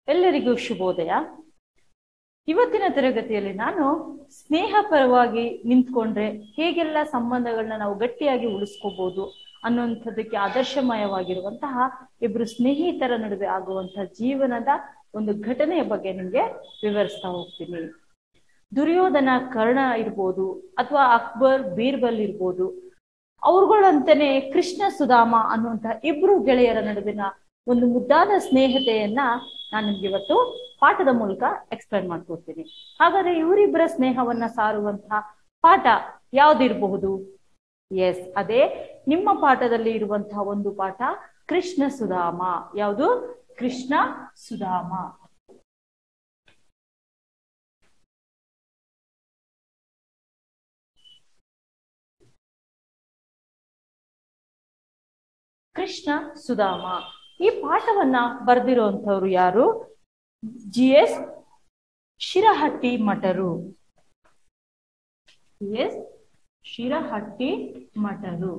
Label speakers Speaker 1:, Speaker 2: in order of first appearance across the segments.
Speaker 1: ಎಲ್ಲರಿಗೂ ಶುಭೋದಯ ಇವತ್ತಿನ ತರಗತಿಯಲ್ಲಿ ನಾನು ಸ್ನೇಹ ಪರವಾಗಿ ನಿಂತ್ಕೊಂಡ್ರೆ ಹೇಗೆಲ್ಲ ಸಂಬಂಧಗಳನ್ನ ನಾವು ಗಟ್ಟಿಯಾಗಿ ಉಳಿಸ್ಕೋಬಹುದು ಅನ್ನುವಂಥದ್ದಕ್ಕೆ ಆದರ್ಶಮಯವಾಗಿರುವಂತಹ ಇಬ್ರು ಸ್ನೇಹಿತರ ನಡುವೆ ಆಗುವಂತಹ ಜೀವನದ ಒಂದು ಘಟನೆಯ ಬಗ್ಗೆ ನಿಮ್ಗೆ ವಿವರಿಸ್ತಾ ಹೋಗ್ತೀನಿ ದುರ್ಯೋಧನ ಕರ್ಣ ಇರ್ಬೋದು ಅಥವಾ ಅಕ್ಬರ್ ಬೀರ್ಬಲ್ ಇರ್ಬೋದು ಅವ್ರುಗಳಂತಾನೆ ಕೃಷ್ಣ ಸುಧಾಮ ಅನ್ನುವಂತಹ ಇಬ್ರು ಗೆಳೆಯರ ನಡುವಿನ ಒಂದು ಮುದ್ದಾದ ಸ್ನೇಹತೆಯನ್ನ ನಾನು ನಿಮ್ಗೆ ಇವತ್ತು ಪಾಠದ ಮೂಲಕ ಎಕ್ಸ್ಪ್ಲೇನ್ ಮಾಡ್ಕೊಡ್ತೀನಿ ಹಾಗಾದ್ರೆ ಇವರಿಬ್ಬರ ಸ್ನೇಹವನ್ನ ಸಾರುವಂತಹ ಪಾಠ ಯಾವ್ದಿರಬಹುದು ಎಸ್ ಅದೇ ನಿಮ್ಮ ಪಾಠದಲ್ಲಿ ಇರುವಂತಹ ಒಂದು ಪಾಠ ಕೃಷ್ಣ ಸುಧಾಮ ಯಾವುದು ಕೃಷ್ಣ ಸುಧಾಮ ಕೃಷ್ಣ ಸುಧಾಮ ಈ ಪಾಠವನ್ನ ಬರೆದಿರುವಂತವ್ರು ಯಾರು ಜಿ ಎಸ್ ಶಿರಹಟ್ಟಿ ಮಠರು ಎಸ್ ಶಿರಹಟ್ಟಿ ಮಠರು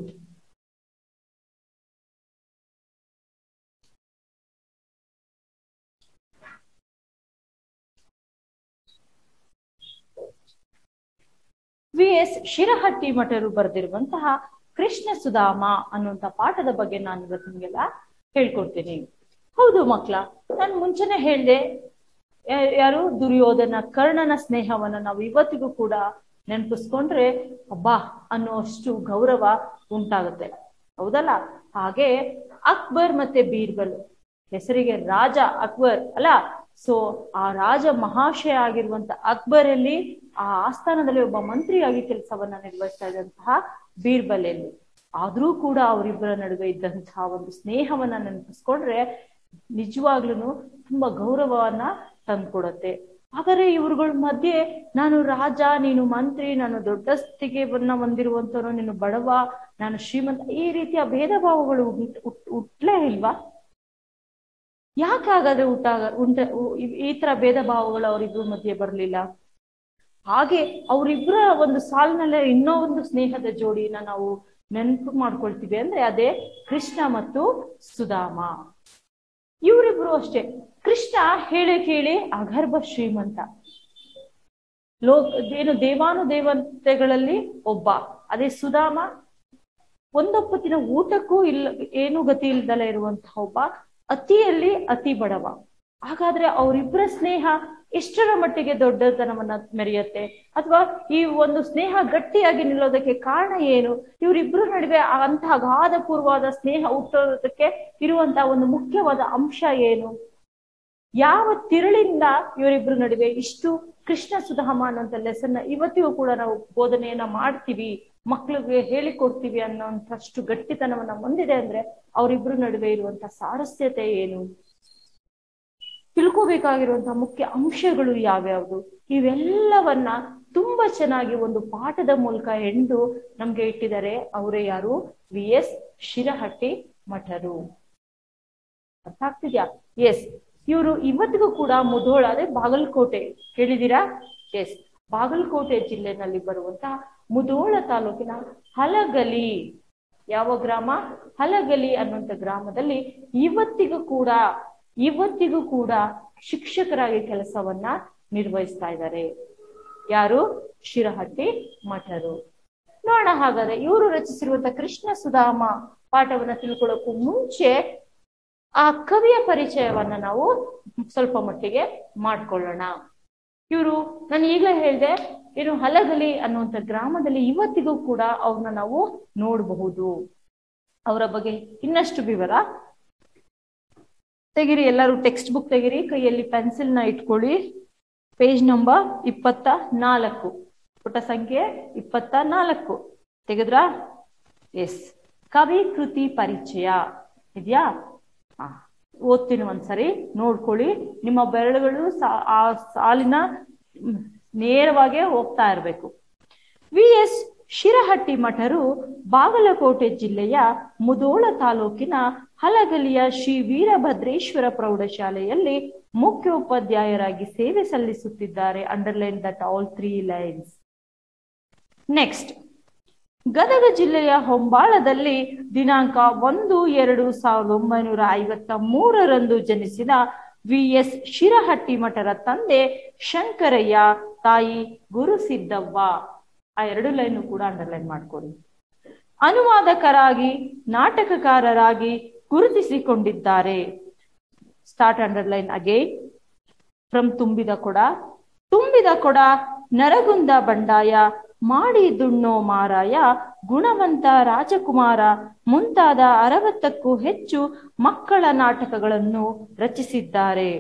Speaker 1: ವಿ ಎಸ್ ಶಿರಹಟ್ಟಿ ಮಠರು ಬರೆದಿರುವಂತಹ ಕೃಷ್ಣ ಸುಧಾಮ ಅನ್ನುವಂತ ಪಾಠದ ಬಗ್ಗೆ ನಾನು ಇವತ್ತು ನಿಮ್ಗೆಲ್ಲ ಹೇಳ್ಕೊಡ್ತೀನಿ ಹೌದು ಮಕ್ಳ ನಾನು ಮುಂಚೆನೆ ಹೇಳ್ದೆ ಯಾರು ದುರ್ಯೋಧನ ಕರ್ಣನ ಸ್ನೇಹವನ್ನ ನಾವು ಇವತ್ತಿಗೂ ಕೂಡ ನೆನಪಿಸ್ಕೊಂಡ್ರೆ ಅಬ್ಬಾ ಅನ್ನುವಷ್ಟು ಗೌರವ ಉಂಟಾಗುತ್ತೆ ಹೌದಲ್ಲ ಹಾಗೆ ಅಕ್ಬರ್ ಮತ್ತೆ ಬೀರ್ಬಲ್ ಹೆಸರಿಗೆ ರಾಜ ಅಕ್ಬರ್ ಅಲ್ಲ ಸೊ ಆ ರಾಜ ಮಹಾಶಯ ಆಗಿರುವಂತ ಅಕ್ಬರಲ್ಲಿ ಆ ಆಸ್ಥಾನದಲ್ಲಿ ಒಬ್ಬ ಮಂತ್ರಿಯಾಗಿ ಕೆಲಸವನ್ನ ನಿರ್ವಹಿಸ್ತಾ ಇದ್ದಂತಹ ಬೀರ್ಬಲಲ್ಲಿ ಆದ್ರೂ ಕೂಡ ಅವರಿಬ್ಬರ ನಡುವೆ ಇದ್ದಂತಹ ಒಂದು ಸ್ನೇಹವನ್ನ ನೆನಪಿಸ್ಕೊಂಡ್ರೆ ನಿಜವಾಗ್ಲೂ ತುಂಬಾ ಗೌರವವನ್ನ ತಂದ್ಕೊಡತ್ತೆ ಹಾಗಾದ್ರೆ ಇವ್ರುಗಳ ಮಧ್ಯೆ ನಾನು ರಾಜ ನೀನು ಮಂತ್ರಿ ನಾನು ದೊಡ್ಡ ಸ್ಥಿತಿಗೆವನ್ನ ಹೊಂದಿರುವಂತವನು ನೀನು ಬಡವ ನಾನು ಶ್ರೀಮಂತ ಈ ರೀತಿಯ ಭೇದ ಭಾವಗಳು ಹುಟ್ಲೇ ಇಲ್ವಾ ಯಾಕಾಗಾದ್ರೆ ಉಂಟಾಗ ಉಂಟ ಈ ತರ ಭೇದ ಭಾವಗಳು ಅವರಿಬ್ರು ಮಧ್ಯೆ ಬರ್ಲಿಲ್ಲ ಹಾಗೆ ಅವರಿಬ್ಬರ ಒಂದು ಸಾಲಿನಲ್ಲೇ ಇನ್ನೂ ಒಂದು ಸ್ನೇಹದ ಜೋಡಿನ ನಾವು ನೆನಪು ಮಾಡ್ಕೊಳ್ತೀವಿ ಅಂದ್ರೆ ಅದೇ ಕೃಷ್ಣ ಮತ್ತು ಸುಧಾಮ ಇವರಿಬ್ರು ಅಷ್ಟೇ ಕೃಷ್ಣ ಹೇಳಿ ಕೇಳಿ ಅಗರ್ಭ ಶ್ರೀಮಂತ ಲೋಕ ಏನು ದೇವಾನು ದೇವತೆಗಳಲ್ಲಿ ಒಬ್ಬ ಅದೇ ಸುಧಾಮ ಒಂದೊಪ್ಪತ್ತಿನ ಊಟಕ್ಕೂ ಇಲ್ಲ ಏನು ಗತಿ ಇಲ್ದಲೇ ಇರುವಂತಹ ಒಬ್ಬ ಅತಿಯಲ್ಲಿ ಅತಿ ಬಡವ ಹಾಗಾದ್ರೆ ಅವರಿಬ್ಬರ ಸ್ನೇಹ ಎಷ್ಟರ ಮಟ್ಟಿಗೆ ದೊಡ್ಡತನವನ್ನ ಮೆರೆಯುತ್ತೆ ಅಥವಾ ಈ ಒಂದು ಸ್ನೇಹ ಗಟ್ಟಿಯಾಗಿ ನಿಲ್ಲೋದಕ್ಕೆ ಕಾರಣ ಏನು ಇವರಿಬ್ಬರ ನಡುವೆ ಅಂತಹ ಅಗಾಧ ಪೂರ್ವವಾದ ಸ್ನೇಹ ಹುಟ್ಟೋದಕ್ಕೆ ಇರುವಂತಹ ಒಂದು ಮುಖ್ಯವಾದ ಅಂಶ ಏನು ಯಾವ ತಿರುಳಿಂದ ಇವರಿಬ್ಬರ ನಡುವೆ ಇಷ್ಟು ಕೃಷ್ಣ ಸುಧಾಮ ಅನ್ನೋಂಥ ಲೆಸನ್ನ ಇವತ್ತಿಗೂ ಕೂಡ ನಾವು ಬೋಧನೆಯನ್ನ ಮಾಡ್ತೀವಿ ಮಕ್ಳಿಗೆ ಹೇಳಿಕೊಡ್ತೀವಿ ಅನ್ನೋಂಥಷ್ಟು ಗಟ್ಟಿತನವನ್ನ ಹೊಂದಿದೆ ಅಂದ್ರೆ ಅವರಿಬ್ಬರ ನಡುವೆ ಇರುವಂತಹ ಸಾರಸ್ಯತೆ ಏನು ತಿಳ್ಕೋಬೇಕಾಗಿರುವಂತಹ ಮುಖ್ಯ ಅಂಶಗಳು ಯಾವ್ಯಾವ್ದು ಇವೆಲ್ಲವನ್ನ ತುಂಬಾ ಚೆನ್ನಾಗಿ ಒಂದು ಪಾಠದ ಮೂಲಕ ಎಂಡು ನಮ್ಗೆ ಇಟ್ಟಿದ್ದಾರೆ ಅವರೇ ಯಾರು ವಿ ಎಸ್ ಶಿರಹಟ್ಟಿ ಮಠರು ಅರ್ಥ ಆಗ್ತಿದ್ಯಾ ಎಸ್ ಇವರು ಇವತ್ತಿಗೂ ಕೂಡ ಮುಧೋಳ ಅದೇ ಬಾಗಲಕೋಟೆ ಕೇಳಿದೀರಾ ಎಸ್ ಬಾಗಲಕೋಟೆ ಜಿಲ್ಲೆನಲ್ಲಿ ಬರುವಂತಹ ಮುಧೋಳ ತಾಲೂಕಿನ ಹಲಗಲಿ ಯಾವ ಗ್ರಾಮ ಹಲಗಲಿ ಅನ್ನುವಂಥ ಗ್ರಾಮದಲ್ಲಿ ಇವತ್ತಿಗೂ ಕೂಡ ಇವತ್ತಿಗೂ ಕೂಡ ಶಿಕ್ಷಕರಾಗಿ ಕೆಲಸವನ್ನ ನಿರ್ವಹಿಸ್ತಾ ಇದ್ದಾರೆ ಯಾರು ಶಿರಹಟ್ಟಿ ಮಠರು ನೋಡೋಣ ಹಾಗಾದ್ರೆ ಇವರು ರಚಿಸಿರುವಂತ ಕೃಷ್ಣ ಸುಧಾಮ ಪಾಠವನ್ನ ತಿಳ್ಕೊಳ್ಳೋಕ್ಕೂ ಮುಂಚೆ ಆ ಕವಿಯ ಪರಿಚಯವನ್ನ ನಾವು ಸ್ವಲ್ಪ ಮಟ್ಟಿಗೆ ಮಾಡ್ಕೊಳ್ಳೋಣ ಇವರು ನಾನು ಈಗಲೇ ಹೇಳಿದೆ ಏನು ಹಲಗಲಿ ಅನ್ನುವಂಥ ಗ್ರಾಮದಲ್ಲಿ ಇವತ್ತಿಗೂ ಕೂಡ ಅವ್ರನ್ನ ನಾವು ನೋಡಬಹುದು ಅವರ ಬಗ್ಗೆ ಇನ್ನಷ್ಟು ವಿವರ ತೆಗಿರಿ ಎಲ್ಲರೂ ಟೆಕ್ಸ್ಟ್ ಬುಕ್ ತೆಗಿರಿ ಕೈಯಲ್ಲಿ ಪೆನ್ಸಿಲ್ ನ ಇಟ್ಕೊಳ್ಳಿ ಪೇಜ್ ನಂಬರ್ ಇಪ್ಪತ್ತ ನಾಲ್ಕು ಪುಟ ಸಂಖ್ಯೆ ಇಪ್ಪತ್ತ ನಾಲ್ಕು ತೆಗೆದ್ರಾ ಎಸ್ ಕವಿ ಕೃತಿ ಪರಿಚಯ ಇದೆಯಾ ಹಾ ಓದ್ತೀನಿ ಒಂದ್ಸರಿ ನೋಡ್ಕೊಳ್ಳಿ ನಿಮ್ಮ ಬೆರಳುಗಳು ಆ ಸಾಲಿನ ನೇರವಾಗಿ ಹೋಗ್ತಾ ಇರಬೇಕು ವಿ ಎಸ್ ಶಿರಹಟ್ಟಿ ಮಠರು ಬಾಗಲಕೋಟೆ ಜಿಲ್ಲೆಯ ಮುದೋಳ ತಾಲೂಕಿನ ಹಲಗಲಿಯ ಶ್ರೀ ವೀರಭದ್ರೇಶ್ವರ ಪ್ರೌಢಶಾಲೆಯಲ್ಲಿ ಮುಖ್ಯ ಉಪಾಧ್ಯಾಯರಾಗಿ ಸೇವೆ ಸಲ್ಲಿಸುತ್ತಿದ್ದಾರೆ underline that all three lines next Gadag ಜಿಲ್ಲೆಯ ಹೊಂಬಾಳದಲ್ಲಿ ದಿನಾಂಕ ಒಂದು ಎರಡು ಸಾವಿರದ ಒಂಬೈನೂರ ಐವತ್ತ ಮೂರರಂದು ಜನಿಸಿದ ವಿ ಎಸ್ ಶಿರಹಟ್ಟಿ ಮಠರ ತಂದೆ ಶಂಕರಯ್ಯ ತಾಯಿ ಗುರುಸಿದ್ದವ್ವ ಆ ಎರಡು ಲೈನು ಕೂಡ ಅಂಡರ್ಲೈನ್ ಮಾಡ್ಕೊಳ್ಳಿ ಅನುವಾದಕರಾಗಿ ನಾಟಕಕಾರರಾಗಿ ಗುರುತಿಸಿಕೊಂಡಿದ್ದಾರೆ ಸ್ಟಾರ್ಟ್ ಅಂಡರ್ಲೈನ್ ಅಗೇನ್ ಫ್ರಮ್ ತುಂಬಿದ ಕೊಡ ತುಂಬಿದ ಕೊಡ ನರಗುಂದ ಬಂಡಾಯ ಮಾಡಿ ದುಣ್ಣೋ ಮಾರಾಯ ಗುಣವಂತ ರಾಜಕುಮಾರ ಮುಂತಾದ ಅರವತ್ತಕ್ಕೂ ಹೆಚ್ಚು ಮಕ್ಕಳ ನಾಟಕಗಳನ್ನು ರಚಿಸಿದ್ದಾರೆ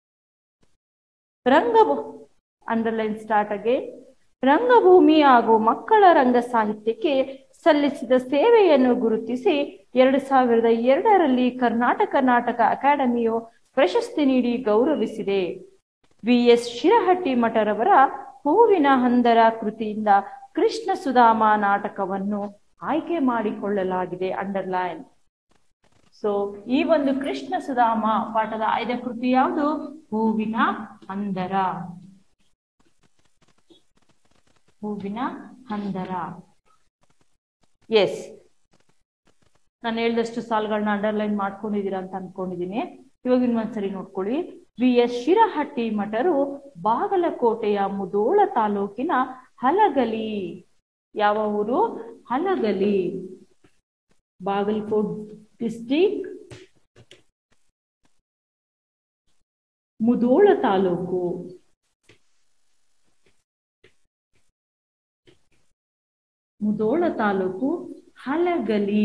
Speaker 1: ರಂಗಭೂ ಅಂಡರ್ಲೈನ್ ಸ್ಟಾರ್ಟ್ ಅಗೇನ್ ರಂಗಭೂಮಿ ಹಾಗೂ ಮಕ್ಕಳ ರಂಗ ಸಾಹಿತ್ಯಕ್ಕೆ ಸಲ್ಲಿಸಿದ ಸೇವೆಯನ್ನು ಗುರುತಿಸಿ ಎರಡು ಸಾವಿರದ ಎರಡರಲ್ಲಿ ಕರ್ನಾಟಕ ನಾಟಕ ಅಕಾಡೆಮಿಯು ಪ್ರಶಸ್ತಿ ನೀಡಿ ಗೌರವಿಸಿದೆ ವಿ ಎಸ್ ಶಿರಹಟ್ಟಿ ಮಠರವರ ಹೂವಿನ ಹಂದರ ಕೃತಿಯಿಂದ ಕೃಷ್ಣ ಸುಧಾಮ ನಾಟಕವನ್ನು ಆಯ್ಕೆ ಮಾಡಿಕೊಳ್ಳಲಾಗಿದೆ ಅಂಡರ್ಲೈನ್ ಸೊ ಈ ಒಂದು ಕೃಷ್ಣ ಸುಧಾಮ ಪಾಠದ ಆಯ್ದ ಕೃತಿ ಯಾವುದು ಹೂವಿನ ಹಂದರ ಹೂವಿನ ಹಂದರ ಎಸ್ ನಾನು ಹೇಳ್ದಷ್ಟು ಸಾಲುಗಳನ್ನ ಅಂಡರ್ಲೈನ್ ಮಾಡ್ಕೊಂಡಿದ್ದೀರಾ ಅಂತ ಅನ್ಕೊಂಡಿದ್ದೀನಿ ಇವಾಗ ಇನ್ನೊಂದ್ಸರಿ ನೋಡ್ಕೊಳ್ಳಿ ವಿ ಎಸ್ ಶಿರಹಟ್ಟಿ ಮಠರು ಬಾಗಲಕೋಟೆಯ ಮುದೋಳ ತಾಲೂಕಿನ ಹಲಗಲಿ ಯಾವ ಊರು ಹಲಗಲಿ ಬಾಗಲಕೋಟ್ ಡಿಸ್ಟಿಕ್ ಮುದೋಳ ತಾಲೂಕು ಮುದೋಳ ತಾಲೂಕು ಹಲಗಲಿ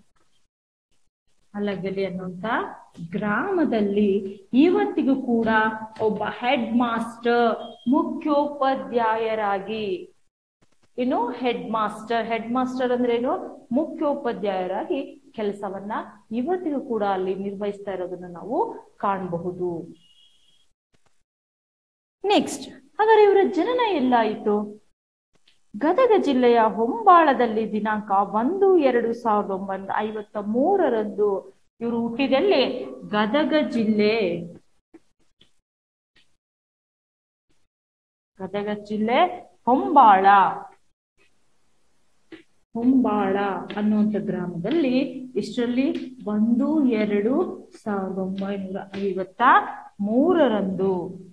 Speaker 1: ಹಲಗಲಿ ಅನ್ನುವಂತ ಗ್ರಾಮದಲ್ಲಿ ಇವತ್ತಿಗೂ ಕೂಡ ಒಬ್ಬ ಹೆಡ್ ಮಾಸ್ಟರ್ ಮುಖ್ಯೋಪಾಧ್ಯಾಯರಾಗಿ ಏನು ಹೆಡ್ ಮಾಸ್ಟರ್ ಹೆಡ್ ಮಾಸ್ಟರ್ ಅಂದ್ರೆ ಏನು ಮುಖ್ಯೋಪಾಧ್ಯಾಯರಾಗಿ ಕೆಲಸವನ್ನ ಇವತ್ತಿಗೂ ಕೂಡ ಅಲ್ಲಿ ನಿರ್ವಹಿಸ್ತಾ ಇರೋದನ್ನ ನಾವು ಕಾಣಬಹುದು ನೆಕ್ಸ್ಟ್ ಹಾಗಾದ್ರೆ ಇವರ ಜನನ ಎಲ್ಲಾಯಿತು ಗದಗ ಜಿಲ್ಲೆಯ ಹೊಂಬಾಳದಲ್ಲಿ ದಿನಾಂಕ ಒಂದು ಎರಡು ಸಾವಿರದ ಒಂಬೈನೂರ ಐವತ್ತ ಮೂರರಂದು ಇವರು ಹುಟ್ಟಿದಲ್ಲಿ ಗದಗ ಜಿಲ್ಲೆ ಗದಗ ಜಿಲ್ಲೆ ಹೊಂಬಾಳ ಹೊಂಬಾಳ ಅನ್ನುವಂಥ ಗ್ರಾಮದಲ್ಲಿ ಇಷ್ಟರಲ್ಲಿ ಒಂದು ಎರಡು ಸಾವಿರದ ಒಂಬೈನೂರ ಐವತ್ತ ಮೂರರಂದು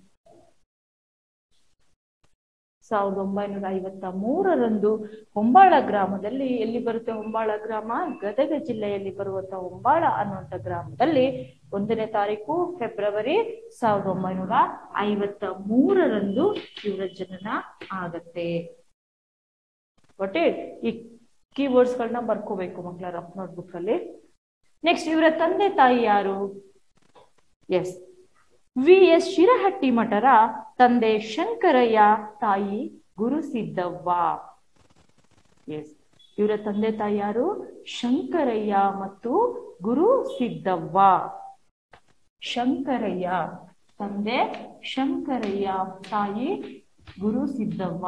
Speaker 1: ಸಾವಿರದ ಒಂಬೈನೂರ ಐವತ್ತ ಮೂರರಂದು ಹೊಂಬಾಳ ಗ್ರಾಮದಲ್ಲಿ ಎಲ್ಲಿ ಬರುತ್ತೆ ಹೊಂಬಾಳ ಗ್ರಾಮ ಗದಗ ಜಿಲ್ಲೆಯಲ್ಲಿ ಬರುವಂತ ಹೊಂಬಾಳ ಅನ್ನುವಂಥ ಗ್ರಾಮದಲ್ಲಿ ಒಂದನೇ ತಾರೀಕು ಫೆಬ್ರವರಿ ಸಾವಿರದ ಒಂಬೈನೂರ ಐವತ್ತ ಮೂರರಂದು ಇವರ ಜನನ ಆಗತ್ತೆ ಒಟ್ಟೆ ಈ ಕೀವರ್ಡ್ಸ್ ಗಳನ್ನ ಬರ್ಕೋಬೇಕು ಮಕ್ಕಳ ರಫ್ ನೋಟ್ಬುಕ್ ಅಲ್ಲಿ ನೆಕ್ಸ್ಟ್ ಇವರ ತಂದೆ ತಾಯಿ ಯಾರು ಎಸ್ ವಿ ಎಸ್ ಶಿರಹಟ್ಟಿ ಮಠರ ತಂದೆ ಶಂಕರಯ್ಯ ತಾಯಿ ಗುರುಸಿದ್ದವ್ವ ಎಸ್ ಇವರ ತಂದೆ ತಾಯಿ ಯಾರು ಶಂಕರಯ್ಯ ಮತ್ತು ಗುರು ಸಿದ್ದವ್ವ ಶಂಕರಯ್ಯ ತಂದೆ ಶಂಕರಯ್ಯ ತಾಯಿ ಗುರು ಸಿದ್ದವ್ವ